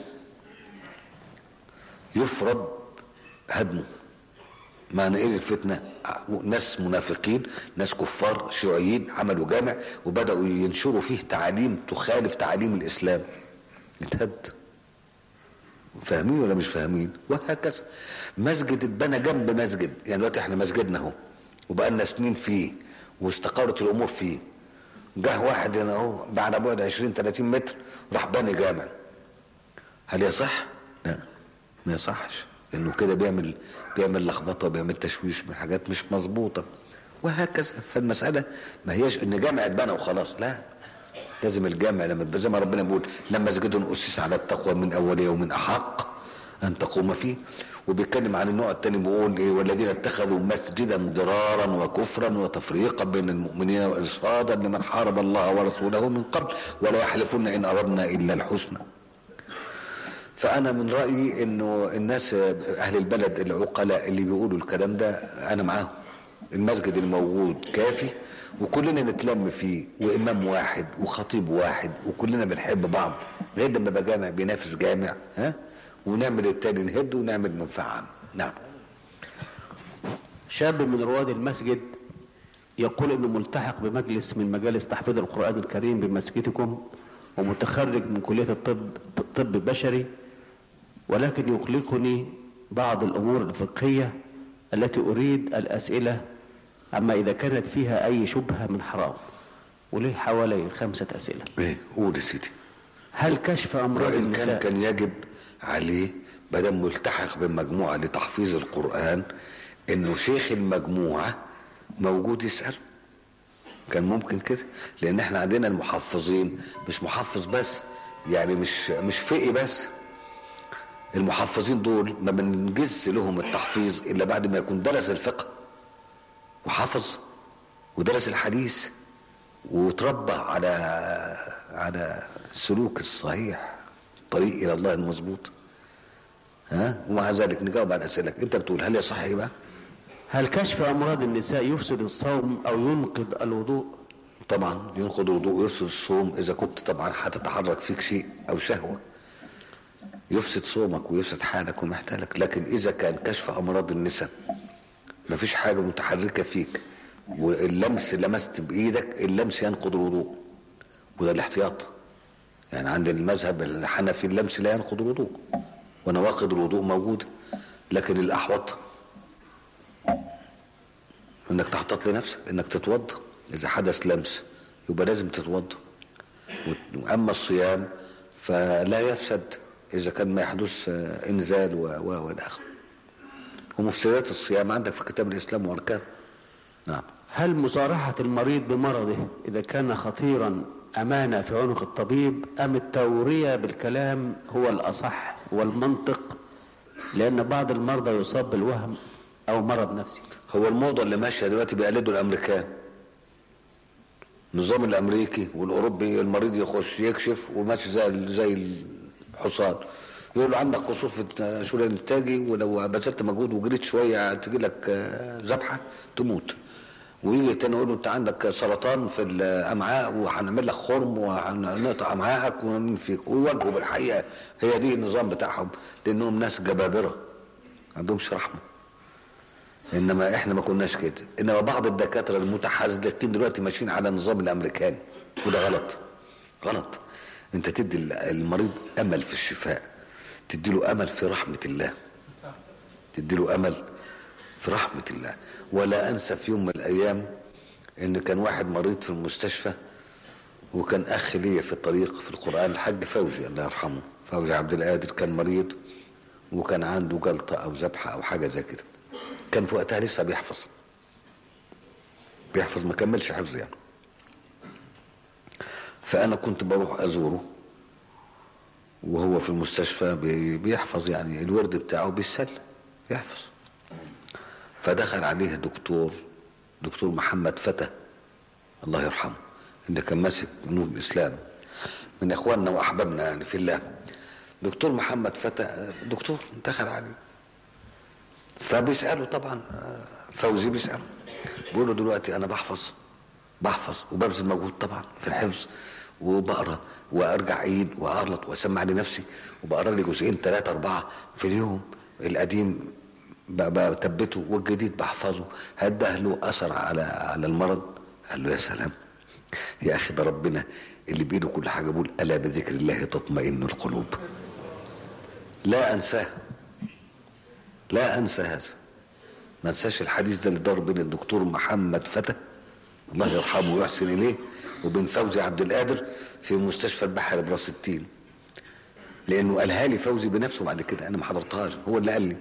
يفرض هدمه معنى ايه الفتنه ناس منافقين ناس كفار شيوعيين عملوا جامع وبداوا ينشروا فيه تعاليم تخالف تعاليم الاسلام اتهد فاهمين ولا مش فاهمين وهكذا مسجد اتبنى جنب مسجد يعني دلوقتي احنا مسجدنا اهو وبقى لنا سنين فيه واستقرت الامور فيه جه واحد هنا اهو بعد بعد 20 30 متر راح بني جامع هل يصح؟ لا ما يصحش لانه كده بيعمل بيعمل لخبطه وبيعمل تشويش من حاجات مش مظبوطه وهكذا فالمساله ما هياش ان جامع اتبنى وخلاص لا لازم الجامع لما زي ما ربنا بيقول لما مسجد اسس على التقوى من اول يوم احق ان تقوم فيه وبيتكلم عن النوع الثاني بيقول ايه والذين اتخذوا مسجدا ضرارا وكفرا وتفريقا بين المؤمنين وارصادا لمن حارب الله ورسوله من قبل ولا يحلفن ان اردنا الا الحسنى فانا من رايي انه الناس اهل البلد العقلاء اللي بيقولوا الكلام ده انا معاهم المسجد الموجود كافي وكلنا نتلم فيه وامام واحد وخطيب واحد وكلنا بنحب بعض غير لما يبقى جامع بينافس جامع ها ونعمل التاني نهد ونعمل منفعه عامه نعم شاب من رواد المسجد يقول انه ملتحق بمجلس من مجالس تحفيظ القران الكريم بمسجدكم ومتخرج من كليه الطب طب بشري ولكن يقلقني بعض الامور الفقهيه التي اريد الاسئله اما اذا كانت فيها اي شبهه من حرام وليه حوالي خمسه اسئله ايه قول يا سيدي هل كشف امراض وإن النساء كان كان يجب عليه بدل ملتحق بمجموعه لتحفيظ القران انه شيخ المجموعه موجود يسال كان ممكن كده لان احنا عندنا المحفظين مش محفظ بس يعني مش مش فقي بس المحفظين دول ما بنجز لهم التحفيظ الا بعد ما يكون درس الفقه وحفظ ودرس الحديث وتربى على على السلوك الصحيح الطريق الى الله المظبوط ها ومع ذلك نجاوب على اسئلتك انت بتقول هل يصح ايه بقى هل كشف أمراض النساء يفسد الصوم أو ينقض الوضوء طبعا ينقض الوضوء ويفسد الصوم اذا كنت طبعا هتتحرك فيك شيء او شهوه يفسد صومك ويفسد حالك ومحتالك لكن اذا كان كشف امراض النساء مفيش حاجه متحركه فيك واللمس لمست بايدك اللمس ينقض الوضوء وده الاحتياط يعني عند المذهب الحنفي اللمس لا ينقض الوضوء ونواقض الوضوء موجوده لكن الاحوط انك تحتاط لنفسك انك تتوضا اذا حدث لمس يبقى لازم تتوضا واما الصيام فلا يفسد اذا كان ما يحدث آه، انزال و و والاخر ومفسدات الصيام عندك في كتاب الاسلام واركانه نعم هل مصارحة المريض بمرضه إذا كان خطيرا أمانة في عنق الطبيب أم التورية بالكلام هو الأصح والمنطق لأن بعض المرضى يصاب بالوهم أو مرض نفسي هو الموضة اللي ماشية دلوقتي بيقلدوا الامريكان النظام الامريكي والاوروبي المريض يخش يكشف وماشي زي زي الحصان يقول له عندك قصور في الشغل الانتاجي ولو بذلت مجهود وجريت شويه تجي لك آه، ذبحه تموت ويجي تاني يقول له انت عندك سرطان في الامعاء وهنعمل لك خرم وهنقطع امعائك ونعمل فيك ويواجهوا بالحقيقه هي دي النظام بتاعهم لانهم ناس جبابره ما عندهمش رحمه انما احنا ما كناش كده انما بعض الدكاتره المتحزلقين دلوقتي ماشيين على النظام الامريكاني وده غلط غلط انت تدي المريض امل في الشفاء تدي له امل في رحمه الله تدي له امل في رحمه الله ولا انسى في يوم من الايام ان كان واحد مريض في المستشفى وكان اخ ليا في الطريق في القران الحاج فوزي الله يرحمه فوزي عبد القادر كان مريض وكان عنده جلطه او ذبحه او حاجه زي كده كان في وقتها لسه بيحفظ بيحفظ ما كملش حفظ يعني فانا كنت بروح ازوره وهو في المستشفى بي- بيحفظ يعني الورد بتاعه بالسل يحفظ فدخل عليه دكتور دكتور محمد فتى الله يرحمه اللي كان ماسك نور الاسلام من اخواننا واحبابنا يعني في الله دكتور محمد فتى دكتور دخل عليه فبيسأله طبعا آه، فوزي بيسأله بيقول له دلوقتي أنا بحفظ بحفظ وببذل مجهود طبعا في الحفظ وبقرا وارجع عيد واغلط واسمع لنفسي وبقرا لي جزئين ثلاثه اربعه في اليوم القديم ب- بثبته والجديد بحفظه هل ده له اثر على على المرض؟ قال له يا سلام يا اخي ده ربنا اللي بايده كل حاجه بيقول الا بذكر الله تطمئن القلوب لا انساه لا انسى هذا ما انساش الحديث ده اللي دار بين الدكتور محمد فتى الله يرحمه ويحسن اليه وبين فوزي عبد القادر في مستشفى البحر براس التين لانه قالها لي فوزي بنفسه بعد كده انا ما حضرتهاش هو اللي قال لي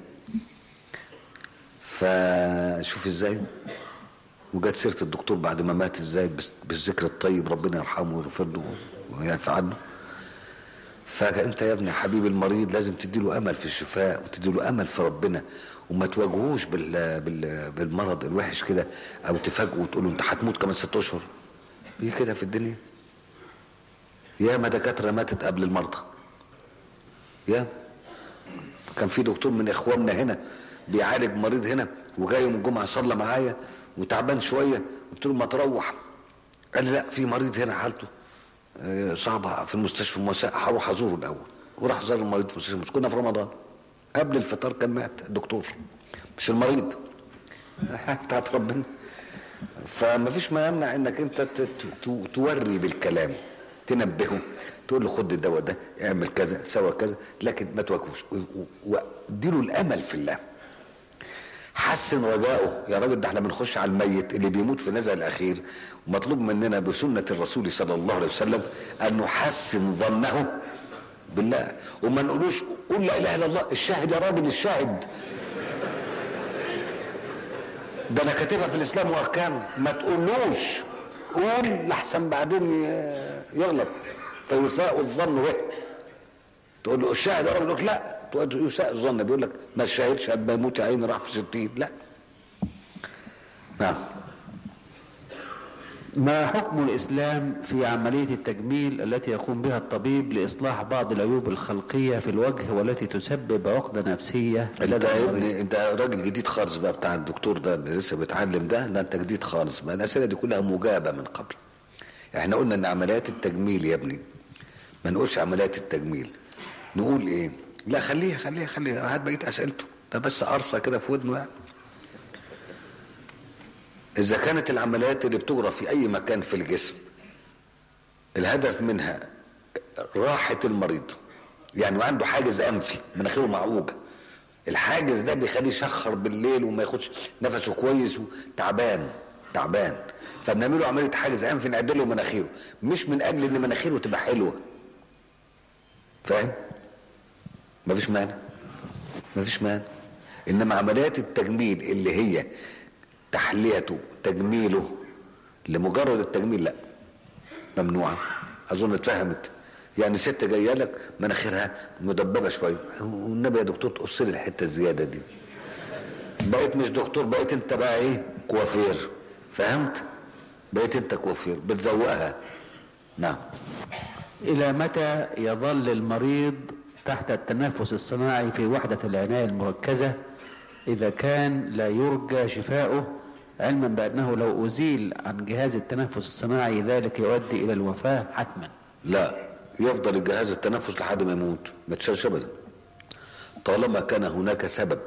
فشوف ازاي وجت سيره الدكتور بعد ما مات ازاي بس- بالذكر الطيب ربنا يرحمه ويغفر له ويعفى عنه فانت يا ابني حبيب المريض لازم تدي له امل في الشفاء وتدي له امل في ربنا وما تواجهوش بال... بال... بالمرض الوحش كده او تفاجئه وتقول له انت هتموت كمان ست اشهر دي كده في الدنيا ياما دكاتره ماتت قبل المرضى يا كان في دكتور من اخواننا هنا بيعالج مريض هنا وجاي يوم الجمعه صلى معايا وتعبان شويه قلت له ما تروح قال لي لا في مريض هنا حالته آه، صعبه في المستشفى الموسع هروح ازوره الاول وراح زار المريض في المستشفى مش كنا في رمضان قبل الفطار كان مات الدكتور مش المريض بتاعت ربنا فما فيش ما يمنع انك انت ت- ت- توري بالكلام تنبهه تقول له خد الدواء ده اعمل كذا سوى كذا لكن ما تواجهوش و- و- واديله الامل في الله حسن رجاؤه يا راجل ده احنا بنخش على الميت اللي بيموت في النزع الاخير ومطلوب مننا بسنه الرسول صلى الله عليه وسلم ان نحسن ظنه بالله وما نقولوش قول لا اله الا الله الشاهد يا راجل الشاهد ده انا كاتبها في الاسلام واركانه ما تقولوش قول لحسن بعدين ي- يغلط فيساء الظن به تقول له الشاهد يا رب يقول لك لا تقول له يساء الظن بيقول لك ما الشاهدش قد ما يموت يا عيني راح في ستين لا نعم ما حكم الإسلام في عملية التجميل التي يقوم بها الطبيب لإصلاح بعض العيوب الخلقية في الوجه والتي تسبب عقدة نفسية انت لدى يا المريض ابني انت راجل جديد خالص بقى بتاع الدكتور ده اللي لسه بيتعلم ده ده انت جديد خالص ما الاسئله دي كلها مجابه من قبل احنا قلنا ان عمليات التجميل يا ابني ما نقولش عمليات التجميل نقول ايه لا خليها خليها خليها هات بقيه اسئلته ده بس قرصه كده في ودنه يعني اذا كانت العمليات اللي بتجرى في اي مكان في الجسم الهدف منها راحة المريض يعني عنده حاجز انفي مناخيره معوجة الحاجز ده بيخليه يشخر بالليل وما ياخدش نفسه كويس وتعبان تعبان فبنعمله عملية حاجز انفي نعدله مناخيره مش من اجل ان مناخيره تبقى حلوة فاهم مفيش مانع مفيش مانع انما عمليات التجميل اللي هي تحليته تجميله لمجرد التجميل لا ممنوعة أظن اتفهمت يعني ست جاية لك مناخيرها مدببة شوية والنبي يا دكتور تقص لي الحتة الزيادة دي بقيت مش دكتور بقيت انت بقى ايه كوافير فهمت بقيت انت كوافير بتزوقها نعم إلى متى يظل المريض تحت التنفس الصناعي في وحدة العناية المركزة إذا كان لا يرجى شفاؤه علما بأنه لو أزيل عن جهاز التنفس الصناعي ذلك يؤدي إلى الوفاة حتما لا يفضل الجهاز التنفس لحد ما يموت ما تشالش ابدا طالما كان هناك سبب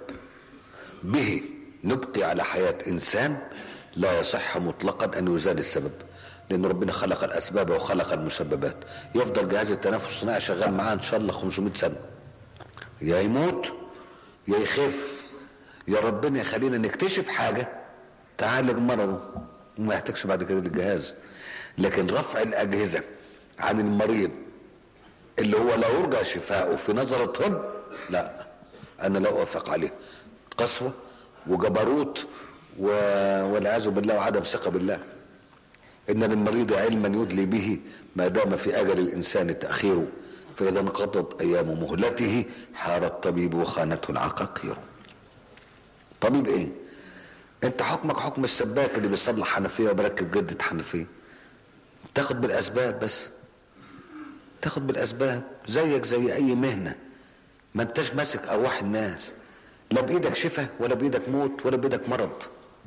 به نبقي على حياة إنسان لا يصح مطلقا أن يزال السبب لأن ربنا خلق الأسباب وخلق المسببات يفضل جهاز التنفس الصناعي شغال معاه إن شاء الله 500 سنة يا يموت يا يخف يا ربنا يخلينا نكتشف حاجة تعالج مرضه وما يحتاجش بعد كده للجهاز لكن رفع الأجهزة عن المريض اللي هو لا يرجى شفاؤه في نظر الطب لا انا لا اوافق عليه قسوه وجبروت و... والعياذ بالله وعدم ثقه بالله ان للمريض علما يدلي به ما دام في اجل الانسان تاخيره فاذا انقضت ايام مهلته حار الطبيب وخانته العقاقير طبيب ايه انت حكمك حكم السباك اللي بيصلح حنفيه وبركب جده حنفيه تاخد بالاسباب بس تاخد بالاسباب زيك زي اي مهنه ما انتش ماسك ارواح الناس لا بايدك شفاء ولا بايدك موت ولا بايدك مرض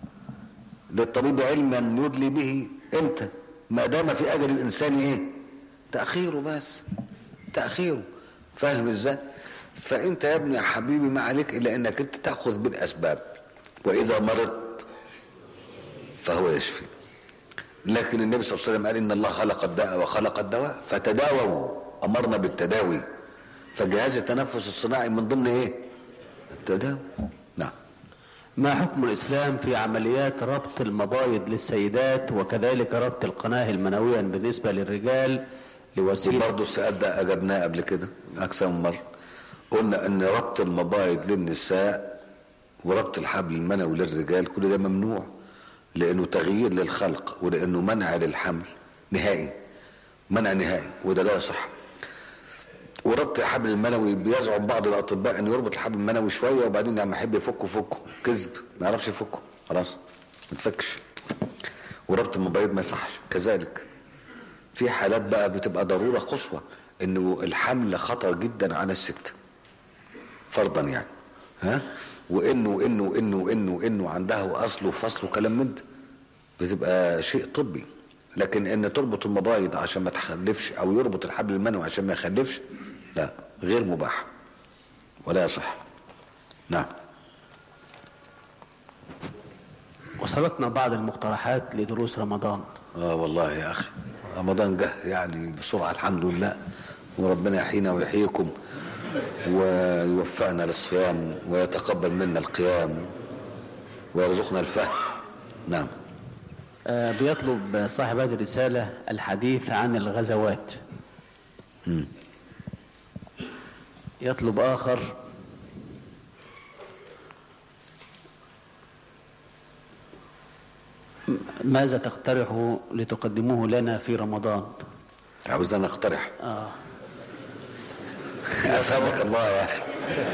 للطبيب علما يدلي به انت ما دام في اجل الانسان ايه تاخيره بس تاخيره فاهم ازاي فانت يا ابني يا حبيبي ما عليك الا انك انت تاخذ بالاسباب واذا مرضت فهو يشفي لكن النبي صلى الله عليه وسلم قال ان الله خلق الداء وخلق الدواء فتداووا امرنا بالتداوي فجهاز التنفس الصناعي من ضمن ايه التداوي نعم ما حكم الإسلام في عمليات ربط المبايض للسيدات وكذلك ربط القناة المنوية بالنسبة للرجال لوسيلة برضه السؤال ده اجبناه قبل كده اكثر من مره قلنا ان ربط المبايض للنساء وربط الحبل المنوي للرجال كل ده ممنوع لانه تغيير للخلق ولانه منع للحمل نهائي منع نهائي وده لا يصح وربط الحبل المنوي بيزعم بعض الاطباء ان يربط الحبل المنوي شويه وبعدين لما يحب يفكه فكه كذب ما يعرفش يفكه خلاص ما تفكش وربط المبايض ما يصحش كذلك في حالات بقى بتبقى ضروره قصوى انه الحمل خطر جدا على الست فرضا يعني ها وانه وانه وانه وانه وانه عندها واصله وفصله وكلام من ده بتبقى شيء طبي لكن ان تربط المبايض عشان ما تخلفش او يربط الحبل المنوي عشان ما يخلفش لا غير مباح ولا يصح نعم وصلتنا بعض المقترحات لدروس رمضان اه والله يا اخي رمضان جه يعني بسرعه الحمد لله وربنا يحيينا ويحييكم ويوفقنا للصيام ويتقبل منا القيام ويرزقنا الفهم نعم آه، بيطلب صاحب هذه الرسالة الحديث عن الغزوات مم. يطلب آخر ماذا تقترح لتقدموه لنا في رمضان عاوز انا اقترح آه. افادك الله يا اخي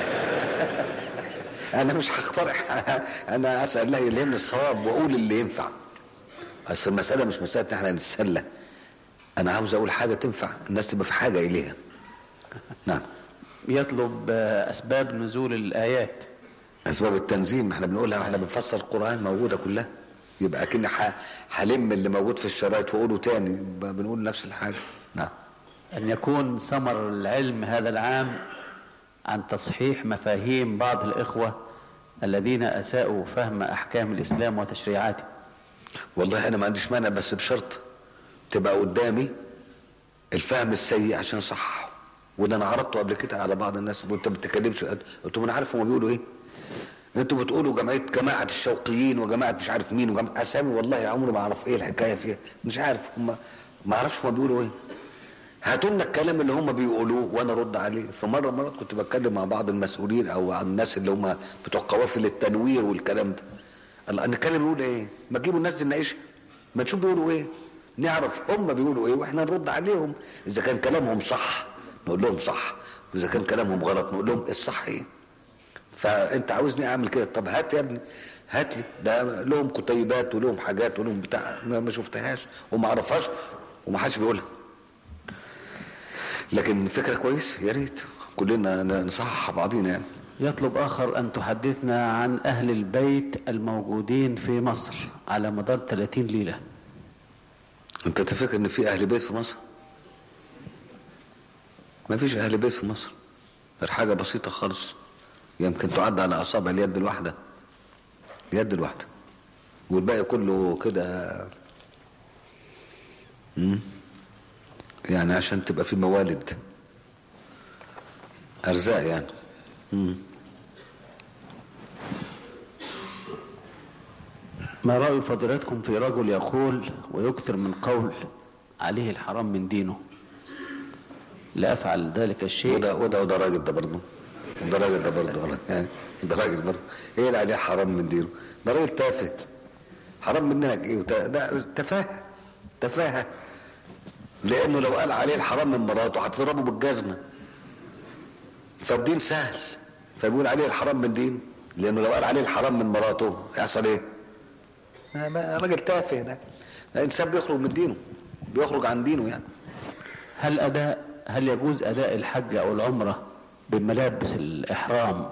انا مش هقترح انا اسال الله يلهمني الصواب واقول اللي ينفع اصل المساله مش مساله ان احنا نتسلى انا عاوز اقول حاجه تنفع الناس تبقى في حاجه اليها نعم يطلب آه، أسباب نزول الآيات اسباب التنزيل ما احنا بنقولها واحنا بنفسر القران موجوده كلها يبقى كنا ح- هلم اللي موجود في الشرايط واقوله تاني يبقى بنقول نفس الحاجه نعم أن يكون ثمر العلم هذا العام عن تصحيح مفاهيم بعض الإخوة الذين أساءوا فهم أحكام الإسلام وتشريعاته والله انا ما عنديش مانع بس بشرط تبقى قدامي الفهم السيء عشان صح وده انا عرضته قبل كده على بعض الناس وانت ما بتتكلمش قلت لهم انا عارف هم بيقولوا ايه انتوا بتقولوا جمعيه جماعه الشوقيين وجماعه مش عارف مين وجماعه اسامي والله عمري ما اعرف ايه الحكايه فيها مش عارف هم ما اعرفش هم بيقولوا ايه هاتوا لنا الكلام اللي هم بيقولوه وانا ارد عليه فمره مرات كنت بتكلم مع بعض المسؤولين او عن الناس اللي هم بتوع قوافل التنوير والكلام ده الله نتكلم نقول ايه ما تجيبوا الناس دي نناقشها ما نشوف بيقولوا ايه نعرف هم بيقولوا ايه واحنا نرد عليهم اذا كان كلامهم صح نقول لهم صح واذا كان كلامهم غلط نقول لهم الصح ايه فانت عاوزني اعمل كده طب هات يا ابني هات لي ده لهم كتيبات ولهم حاجات ولهم بتاع ما ما شفتهاش وما اعرفهاش وما حدش بيقولها لكن فكره كويس يا ريت كلنا ن- نصحح بعضينا يعني يطلب آخر أن تحدثنا عن أهل البيت الموجودين في مصر على مدار 30 ليلة انت تفكر ان في اهل بيت في مصر ما فيش اهل بيت في مصر غير حاجه بسيطه خالص يمكن تعد على اصابع اليد الواحده اليد الواحده والباقي كله كده مم. يعني عشان تبقى في موالد ارزاق يعني مم. ما رأي فضيلتكم في رجل يقول ويكثر من قول عليه الحرام من دينه لا أفعل ذلك الشيء وده وده وده راجل ده برضه وده راجل ده برضه يعني ده راجل برضه ايه اللي عليه حرام من دينه ده راجل تافه حرام منك ايه وت- ده تفاهه تفاهه لانه لو قال عليه الحرام من مراته هتضربه بالجزمه فالدين سهل فبيقول عليه الحرام من دين لانه لو قال عليه الحرام من مراته يحصل ايه؟ ما- ما- راجل تافه ده ده انسان بيخرج من دينه بيخرج عن دينه يعني هل أداء هل يجوز أداء الحج أو العمرة بملابس الإحرام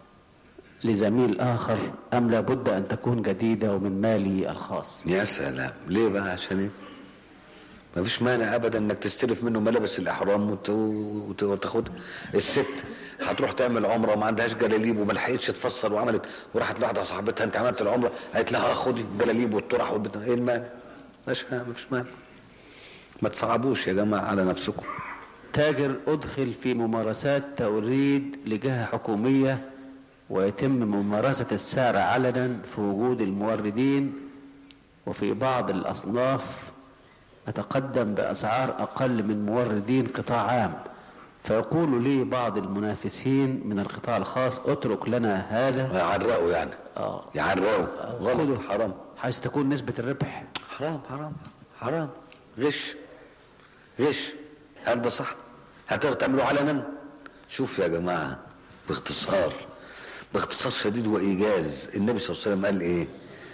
لزميل آخر أم لابد أن تكون جديدة ومن مالي الخاص يا سلام ليه بقى عشان ايه ما فيش مانع ابدا انك تستلف منه ملابس الاحرام وت... وت... وتاخد الست هتروح تعمل عمره وما عندهاش جلاليب وما لحقتش تفصل وعملت وراحت لواحده صاحبتها انت عملت العمره قالت لها خدي الجلاليب والطرح والبتاع ايه المانع؟ مش ما فيش مانع ما تصعبوش يا جماعه على نفسكم تاجر أدخل في ممارسات توريد لجهة حكومية ويتم ممارسة السعر علنا في وجود الموردين وفي بعض الأصناف أتقدم بأسعار أقل من موردين قطاع عام فيقول لي بعض المنافسين من القطاع الخاص اترك لنا هذا يعرقوا يعني آه. يعرقوا غلط خذوا. حرام حيث تكون نسبة الربح حرام حرام حرام غش غش هل ده صح هتقدر تعمله علنا شوف يا جماعة باختصار باختصار شديد وإيجاز النبي صلى الله عليه وسلم قال إيه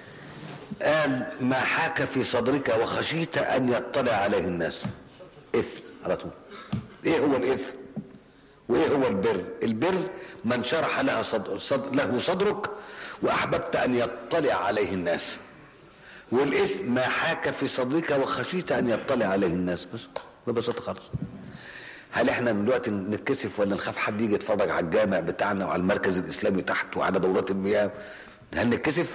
قال ما حاك في صدرك وخشيت أن يطلع عليه الناس إثم على طول إيه هو الإثم وايه هو البر البر من شرح لها صدر صدر له صدرك واحببت ان يطلع عليه الناس والاثم ما حاك في صدرك وخشيت ان يطلع عليه الناس بس ببساطه خالص هل احنا دلوقتي نتكسف ولا نخاف حد يجي يتفرج على الجامع بتاعنا وعلى المركز الاسلامي تحت وعلى دورات المياه هل نتكسف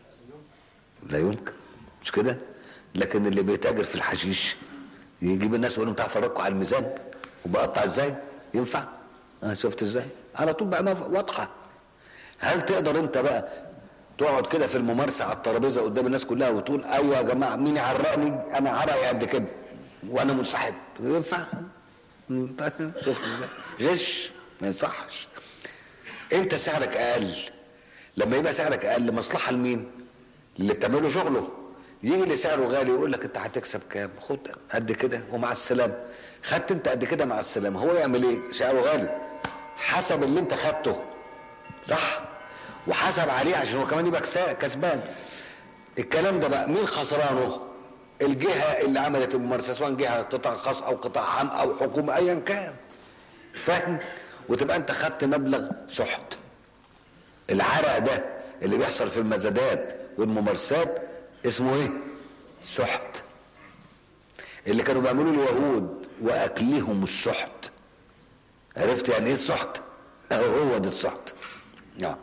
لا يمكن مش كده لكن اللي بيتاجر في الحشيش يجيب الناس ويقول لهم تعالوا فرجكم على الميزان وبقطع ازاي ينفع انا شفت ازاي على طول بقى واضحه هل تقدر انت بقى تقعد كده في الممارسه على الترابيزه قدام الناس كلها وتقول ايوه يا جماعه مين يعرقني انا عرقي قد كده وانا منسحب ينفع شفت ازاي غش ما يصحش انت سعرك اقل لما يبقى سعرك اقل مصلحه لمين اللي بتعمله شغله يجي اللي سعره غالي يقول لك انت هتكسب كام خد قد كده ومع السلامه خدت انت قد كده مع السلامه هو يعمل ايه سعره غالي حسب اللي انت خدته صح وحسب عليه عشان هو كمان يبقى كسا- كسبان الكلام ده بقى مين خسرانه الجهه اللي عملت الممارسه سواء جهه قطاع خاص او قطاع عام او حكومه ايا كان فاهم وتبقى انت خدت مبلغ سحت العرق ده اللي بيحصل في المزادات والممارسات اسمه ايه سحت اللي كانوا بيعملوا اليهود واكلهم السحت عرفت يعني ايه السحت اهو هو ده السحت نعم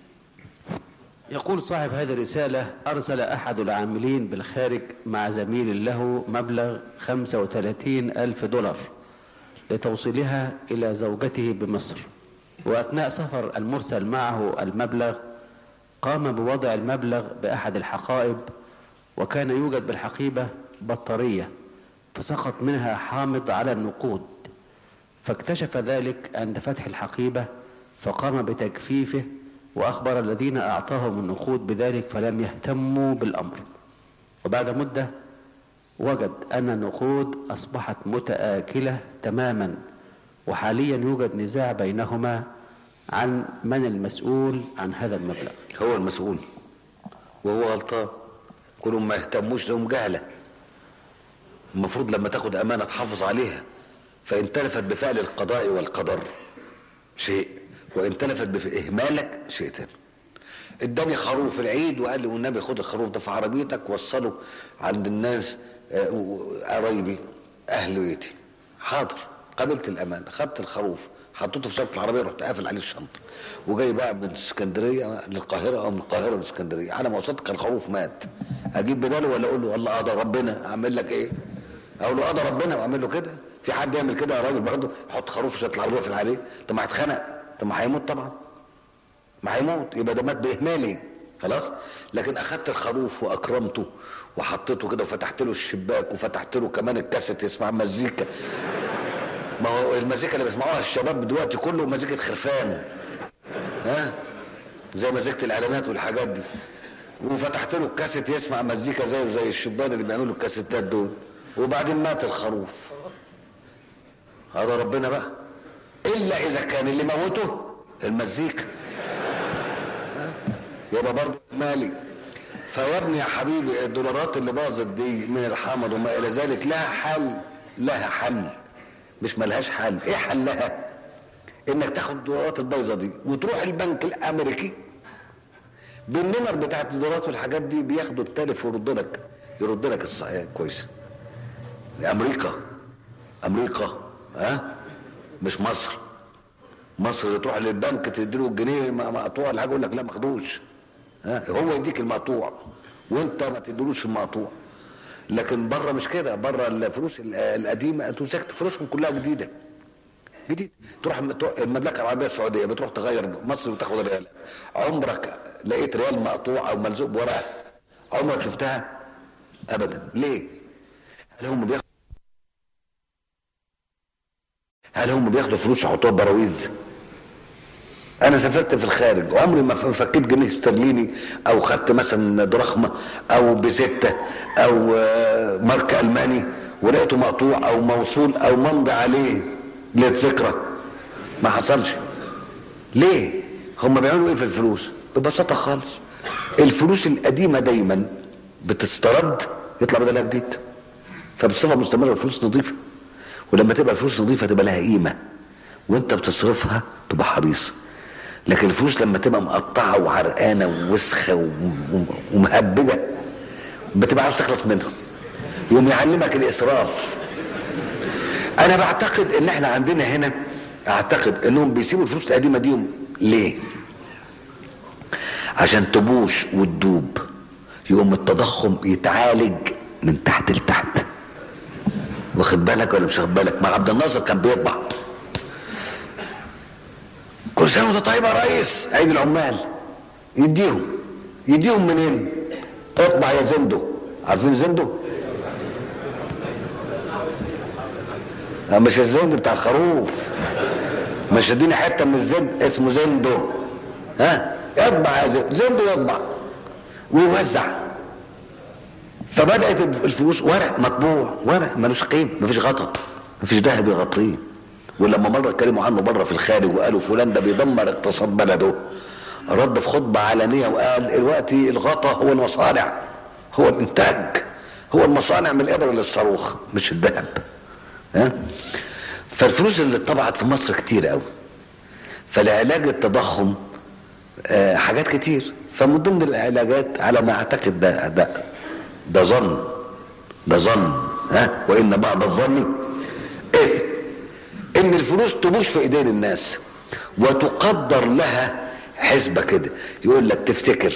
يقول صاحب هذه الرسالة أرسل أحد العاملين بالخارج مع زميل له مبلغ 35 ألف دولار لتوصيلها إلى زوجته بمصر وأثناء سفر المرسل معه المبلغ قام بوضع المبلغ بأحد الحقائب وكان يوجد بالحقيبة بطارية فسقط منها حامض على النقود فاكتشف ذلك عند فتح الحقيبة فقام بتجفيفه وأخبر الذين أعطاهم النقود بذلك فلم يهتموا بالأمر وبعد مدة وجد أن النقود أصبحت متآكلة تماما وحاليا يوجد نزاع بينهما عن من المسؤول عن هذا المبلغ هو المسؤول وهو غلطان كلهم ما يهتموش لهم جهلة المفروض لما تاخد أمانة تحافظ عليها فإن تلفت بفعل القضاء والقدر شيء وإن تلفت بإهمالك شيء تاني اداني خروف العيد وقال لي والنبي خد الخروف ده في عربيتك وصله عند الناس آه، و- قرايبي اهل بيتي حاضر قبلت الامانه خدت الخروف حطيته في شنطه العربيه رحت قافل عليه الشنطه وجاي بقى من اسكندريه للقاهره او من القاهره لاسكندريه على ما وصلت كان الخروف مات اجيب بداله ولا اقول له والله قضى ربنا اعمل لك ايه اقول له قضى ربنا واعمل له كده في حد يعمل كده يا راجل برضه يحط خروف في شنطه العربيه ويقفل عليه طب ما هيتخنق طب ما هيموت طبعا ما هيموت يبقى ده مات باهمالي خلاص لكن اخدت الخروف واكرمته وحطيته كده وفتحت له الشباك وفتحت له كمان الكاسيت يسمع مزيكا ما هو المزيكا اللي بيسمعوها الشباب دلوقتي كله مزيكة خرفان ها زي مزيكة الاعلانات والحاجات دي وفتحت له الكاسيت يسمع مزيكا زيه زي الشبان اللي بيعملوا الكاسيتات دول وبعدين مات الخروف هذا ربنا بقى الا اذا كان اللي موته المزيكا يبقى برضه مالي فيا ابني يا حبيبي الدولارات اللي باظت دي من الحمض وما الى ذلك لها حل لها حل مش ملهاش حل ايه حلها انك تاخد الدولارات البايظه دي وتروح البنك الامريكي بالنمر بتاعت الدولارات والحاجات دي بياخدوا التالف ويرد لك يرد لك الصحيح كويس امريكا امريكا ها مش مصر مصر تروح للبنك تديله الجنيه مقطوع الحاجه يقول لك لا ما خدوش ها هو يديك المقطوع وانت ما تديلوش المقطوع لكن بره مش كده بره الفلوس ال- القديمه تمسك فلوسهم كلها جديده جديد تروح تروح المملكه العربيه السعوديه بتروح تغير مصر وتاخد ريال عمرك لقيت ريال مقطوع او ملزوق بورقه عمرك شفتها ابدا ليه هل هم بياخدوا هل هم بياخدوا فلوس يحطوها براويز انا سافرت في الخارج عمري ما فكيت جنيه استرليني او خدت مثلا دراخمه او بزته او آه، مارك الماني ولقيته مقطوع او موصول او ممضي عليه للذكرى ما حصلش ليه هم بيعملوا ايه في الفلوس ببساطه خالص الفلوس القديمه دايما بتسترد يطلع بدلها جديد فبصفه مستمره الفلوس نظيفه ولما تبقى الفلوس نظيفه تبقى لها قيمه وانت بتصرفها تبقى حريص لكن الفلوس لما تبقى مقطعه وعرقانه ووسخه وم- وم- ومهببه بتبقى عاوز تخلص منها يقوم يعلمك الاسراف انا بعتقد ان احنا عندنا هنا اعتقد انهم بيسيبوا الفلوس القديمه دي ليه عشان تبوش وتدوب يقوم التضخم يتعالج من تحت لتحت واخد بالك ولا مش واخد بالك ما عبد الناصر كان بيطبع كل سنه وانت طيب يا ريس عيد العمال يديهم يديهم منين اطبع يا زندو عارفين زندو لا مش الزند بتاع الخروف مش اديني حته من الزند اسمه زندو ها اطبع يا زندو زندو يطبع ويوزع فبدات الفلوس ورق مطبوع ورق ملوش قيمه مفيش غطا مفيش ذهب يغطيه ولما مره اتكلموا عنه بره في الخارج وقالوا فلان ده بيدمر اقتصاد بلده رد في خطبه علنيه وقال دلوقتي الغطا هو المصانع هو الانتاج هو المصانع من الابره للصاروخ مش الذهب ها فالفلوس اللي اتطبعت في مصر كتير قوي فلعلاج التضخم آه، حاجات كتير فمن ضمن العلاجات على ما اعتقد ده ده ده ظن ده ظن ها وان بعض الظن اثم ان الفلوس تبوش في ايدين الناس وتقدر لها حسبه كده يقول لك تفتكر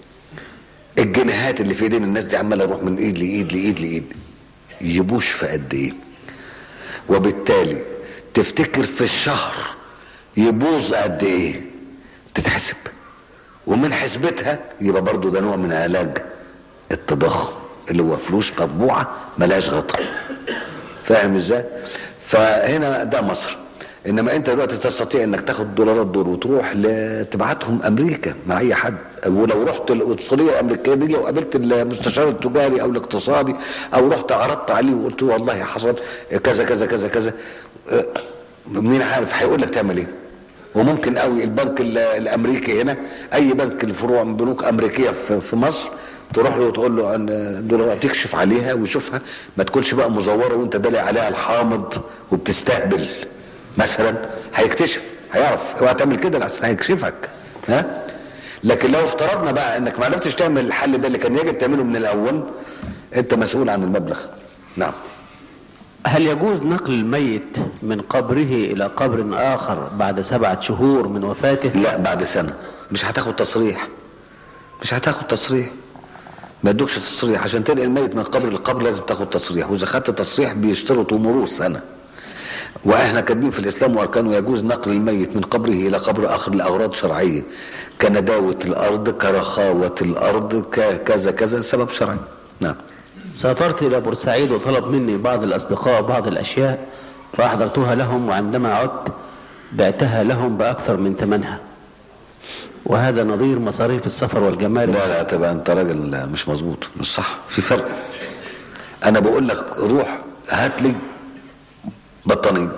الجنيهات اللي في ايدين الناس دي عماله تروح من ايد لايد لايد لايد يبوش في قد ايه وبالتالي تفتكر في الشهر يبوظ قد ايه تتحسب ومن حسبتها يبقى برضو ده نوع من علاج التضخم اللي هو فلوس مطبوعه ملهاش غطا فاهم ازاي فهنا ده مصر انما انت دلوقتي تستطيع انك تاخد الدولارات دول وتروح ل- تبعتهم امريكا مع اي حد ولو رحت القنصليه الامريكيه دي وقابلت المستشار التجاري او الاقتصادي او رحت عرضت عليه وقلت له والله حصل كذا كذا كذا كذا اه، مين عارف هيقول لك تعمل ايه وممكن قوي البنك ال- الامريكي هنا اي بنك الفروع من بنوك امريكيه في في مصر تروح له وتقول له ان دول تكشف عليها ويشوفها ما تكونش بقى مزوره وانت دالي عليها الحامض وبتستهبل مثلا هيكتشف هيعرف اوعى تعمل كده لحسن هيكشفك ها لكن لو افترضنا بقى انك ما عرفتش تعمل الحل ده اللي كان يجب تعمله من الاول انت مسؤول عن المبلغ نعم هل يجوز نقل الميت من قبره إلى قبر آخر بعد سبعة شهور من وفاته لا بعد سنة مش هتاخد تصريح مش هتاخد تصريح ما يدوكش تصريح عشان تنقل الميت من قبر لقبر لازم تاخد تصريح واذا خدت تصريح بيشترطوا مرور سنة واحنا كاتبين في الاسلام واركانه يجوز نقل الميت من قبره الى قبر اخر لاغراض شرعيه كنداوه الارض كرخاوه الارض ك- كذا كذا سبب شرعي نعم سافرت إلى بورسعيد وطلب مني بعض الأصدقاء بعض الأشياء فأحضرتها لهم وعندما عدت بعتها لهم بأكثر من ثمنها وهذا نظير مصاريف السفر والجمال لا لا تبقى انت راجل مش مظبوط مش صح في فرق انا بقول لك روح هات لي بطانيه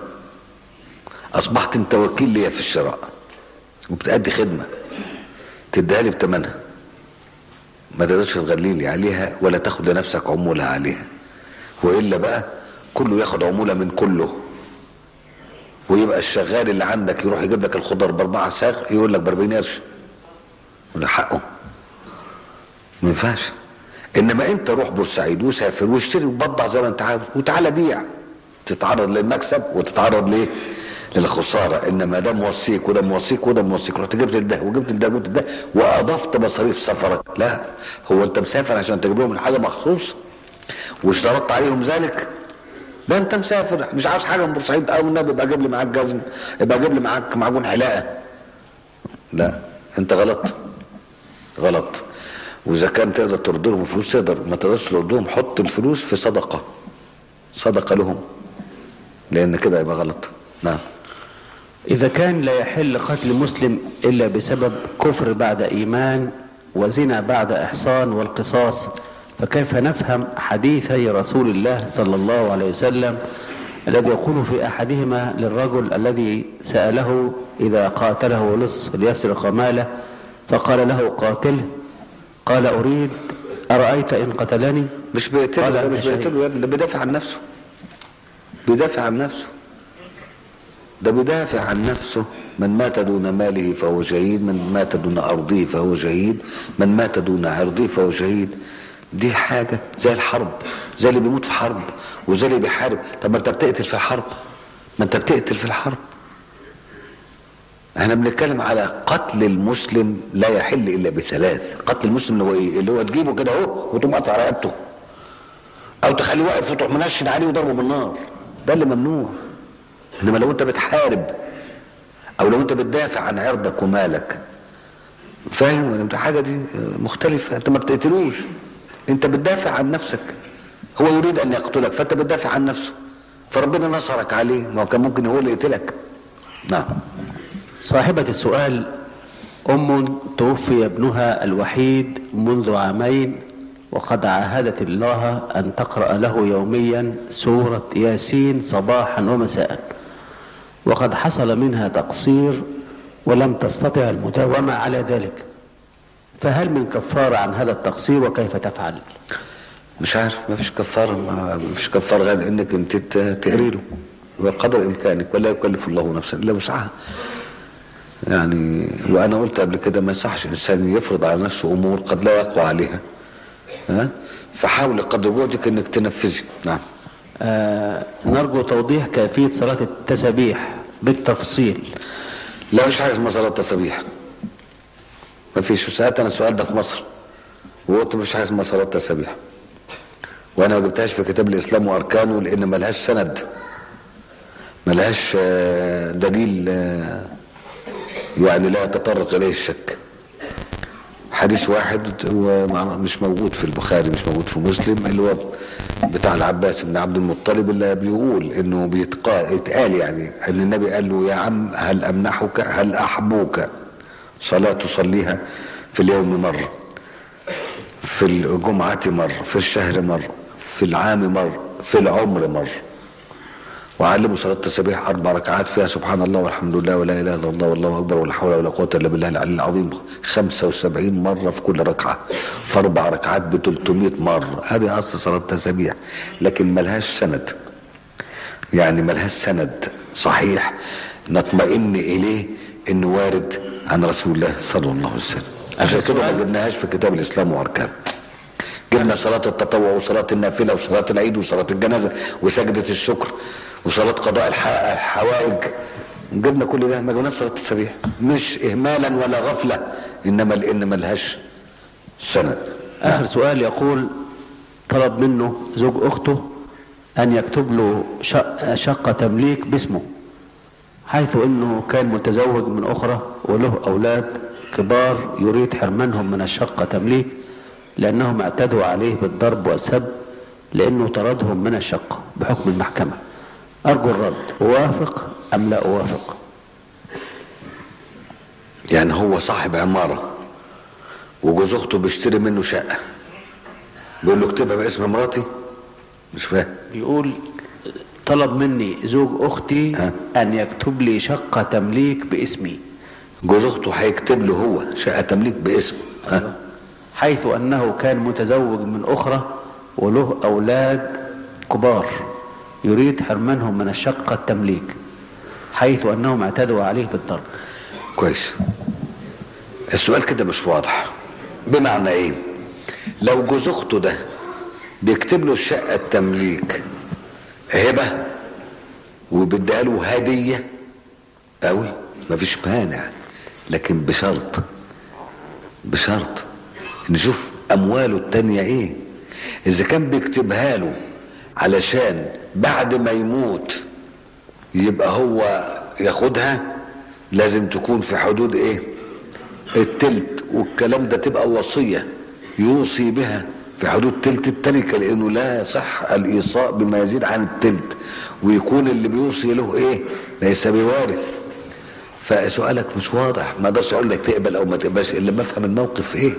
اصبحت انت وكيل ليا في الشراء وبتأدي خدمه تديها لي بثمنها ما تقدرش تغلي لي عليها ولا تاخد لنفسك عموله عليها والا بقى كله ياخد عموله من كله ويبقى الشغال اللي عندك يروح يجيب لك الخضر باربعه ساغ يقول لك ب 40 قرش ولا حقه ما ينفعش انما انت روح بورسعيد وسافر واشتري وبضع زي ما انت عاوز وتعالى بيع تتعرض للمكسب وتتعرض ليه للخساره انما ده موصيك وده موصيك وده موصيك رحت جبت ده وجبت ده وجبت ده واضفت مصاريف سفرك لا هو انت مسافر عشان تجيب لهم الحاجه مخصوص واشترطت عليهم ذلك ده انت مسافر مش عاوز حاجه من بورسعيد او النبي يبقى جيب لي معاك جزم يبقى جيب لي معاك معجون حلاقه لا انت غلط غلط واذا كان تقدر ترد لهم فلوس تقدر ما تقدرش ترد لهم حط الفلوس في صدقه صدقه لهم لان كده يبقى غلط نعم إذا كان لا يحل قتل مسلم إلا بسبب كفر بعد إيمان وزنا بعد إحصان والقصاص فكيف نفهم حديثي رسول الله صلى الله عليه وسلم الذي يقول في أحدهما للرجل الذي سأله إذا قاتله لص ليسرق ماله فقال له قاتله قال أريد أرأيت إن قتلني مش بيقتله قال ده أنت مش شهيد. بيقتله يا ابني ده بيدافع عن نفسه بيدافع عن نفسه ده بيدافع عن نفسه من مات دون ماله فهو شهيد من مات دون أرضه فهو شهيد من مات دون عرضه فهو شهيد دي حاجة زي الحرب زي اللي بيموت في حرب وزي اللي بيحارب طب ما انت بتقتل في الحرب ما انت بتقتل في الحرب احنا بنتكلم على قتل المسلم لا يحل الا بثلاث قتل المسلم اللي هو ايه اللي هو تجيبه كده اهو وتقوم قاطع رقبته او تخليه واقف وتروح منشن عليه وضربه بالنار ده اللي ممنوع انما لو انت بتحارب او لو انت بتدافع عن عرضك ومالك فاهم ولا انت حاجه دي مختلفه انت ما بتقتلوش انت بتدافع عن نفسك هو يريد ان يقتلك فانت بتدافع عن نفسه فربنا نصرك عليه ما هو كان ممكن هو اللي يقتلك نعم صاحبة السؤال أم توفي ابنها الوحيد منذ عامين وقد عاهدت الله أن تقرأ له يوميا سورة ياسين صباحا ومساء وقد حصل منها تقصير ولم تستطع المداومة على ذلك فهل من كفارة عن هذا التقصير وكيف تفعل مش عارف ما فيش كفارة ما فيش كفارة غير انك انت ت- تقري له بقدر امكانك ولا يكلف الله نفسا الا وسعها يعني وانا قلت قبل كده ما يصحش انسان يفرض على نفسه امور قد لا يقوى عليها ها فحاول قدر جهدك انك تنفذي نعم آه نرجو توضيح كيفية صلاة التسبيح بالتفصيل لا مش حاجه اسمها صلاه تسابيح ما فيش وسالت انا السؤال ده في مصر وقلت مفيش حاجه اسمها صلاه تسابيح وانا ما جبتهاش في كتاب الاسلام واركانه لان ملهاش سند ملهاش آه، دليل آه، يعني لا يتطرق اليه الشك حديث واحد هو مع- مش موجود في البخاري مش موجود في مسلم اللي هو بتاع العباس بن عبد المطلب اللي بيقول انه بيتقال يتقال يعني ان النبي قال له يا عم هل امنحك هل احبوك صلاه تصليها في اليوم مره في الجمعه مره في الشهر مره في العام مره في العمر مره وعلموا صلاة التسبيح أربع ركعات فيها سبحان الله والحمد لله ولا إله إلا الله والله أكبر ولا حول ولا قوة إلا بالله العلي العظيم 75 مرة في كل ركعة في أربع ركعات ب 300 مرة هذه أصل صلاة التسبيح لكن ملهاش سند يعني ملهاش سند صحيح نطمئن إليه إنه وارد عن رسول الله صلى الله عليه وسلم عشان كده ما جبناهاش في كتاب الإسلام وأركانه جبنا صلاة التطوع وصلاة النافلة وصلاة العيد وصلاة الجنازة وسجدة الشكر وصلاة قضاء الح- الحوائج جبنا كل ده ما جبناش صلاة التسبيح مش إهمالا ولا غفلة إنما لأن ملهاش سند آخر سؤال يقول طلب منه زوج أخته أن يكتب له شق- شقة تمليك باسمه حيث أنه كان متزوج من أخرى وله أولاد كبار يريد حرمانهم من الشقة تمليك لأنهم اعتدوا عليه بالضرب والسب لأنه طردهم من الشقة بحكم المحكمة أرجو الرد أوافق أم لا أوافق يعني هو صاحب عمارة وجوز أخته بيشتري منه شقة بيقول له اكتبها باسم مراتي مش فاهم بيقول طلب مني زوج أختي ها. أن يكتب لي شقة تمليك باسمي جوز أخته هيكتب له هو شقة تمليك باسمه ها حيث أنه كان متزوج من أخرى وله أولاد كبار يريد حرمانهم من الشقة التمليك حيث أنهم اعتدوا عليه بالضرب كويس السؤال كده مش واضح بمعنى ايه لو جوز اخته ده بيكتب له الشقه التمليك هبه وبيديها له هديه قوي مفيش مانع لكن بشرط بشرط نشوف امواله التانية ايه اذا كان بيكتبها له علشان بعد ما يموت يبقى هو ياخدها لازم تكون في حدود ايه التلت والكلام ده تبقى وصية يوصي بها في حدود تلت التركة لانه لا يصح الايصاء بما يزيد عن التلت ويكون اللي بيوصي له ايه ليس بوارث فسؤالك مش واضح ما اقدرش اقول لك تقبل او ما تقبلش الا ما افهم الموقف ايه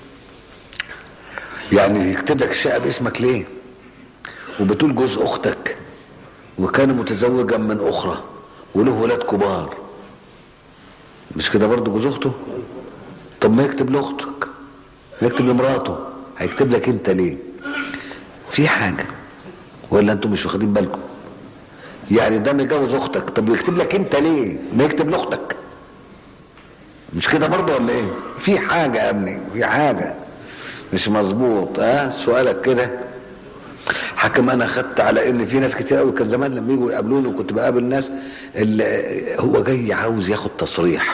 يعني يكتب لك الشقه باسمك ليه وبتقول جوز اختك وكان متزوجا من اخرى وله ولاد كبار مش كده برضه جوز اخته طب ما يكتب لاختك ما يكتب لمراته هيكتب لك انت ليه في حاجه ولا انتم مش واخدين بالكم يعني ده متجوز اختك طب يكتب لك انت ليه ما يكتب لاختك مش كده برضه ولا ايه في حاجه يا ابني في حاجه مش مظبوط اه سؤالك كده حكم انا خدت على ان في ناس كتير قوي كان زمان لما يجوا يقابلوني كنت بقابل ناس اللي هو جاي عاوز ياخد تصريح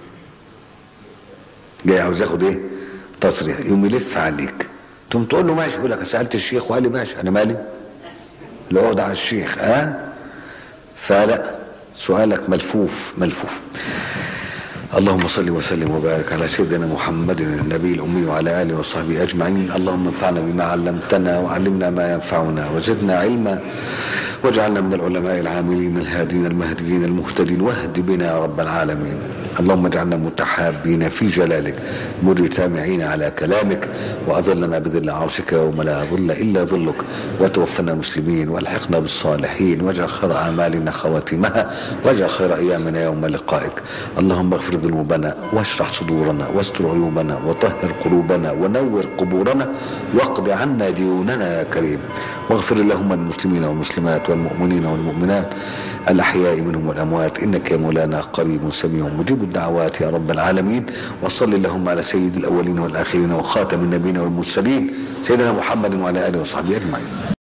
جاي عاوز ياخد ايه تصريح يقوم يلف عليك تقوم تقول له ماشي يقول لك سالت الشيخ وقال لي ماشي انا مالي العقد على الشيخ ها أه؟ فلا سؤالك ملفوف ملفوف اللهم صل وسلم وبارك على سيدنا محمد النبي الأمي وعلى آله وصحبه أجمعين اللهم انفعنا بما علمتنا وعلمنا ما ينفعنا وزدنا علما واجعلنا من العلماء العاملين الهادين المهديين المهتدين واهد بنا يا رب العالمين اللهم اجعلنا متحابين في جلالك مجتمعين على كلامك واظلنا بظل عرشك يوم لا ظل الا ظلك وتوفنا مسلمين والحقنا بالصالحين واجعل خير اعمالنا خواتمها واجعل خير ايامنا يوم لقائك اللهم اغفر ذنوبنا واشرح صدورنا واستر عيوبنا وطهر قلوبنا ونور قبورنا واقض عنا ديوننا يا كريم واغفر اللهم للمسلمين والمسلمات والمؤمنين والمؤمنات الأحياء منهم والأموات إنك يا مولانا قريب سميع مجيب الدعوات يا رب العالمين وصل اللهم على سيد الأولين والآخرين وخاتم النبيين والمرسلين سيدنا محمد وعلى آله وصحبه أجمعين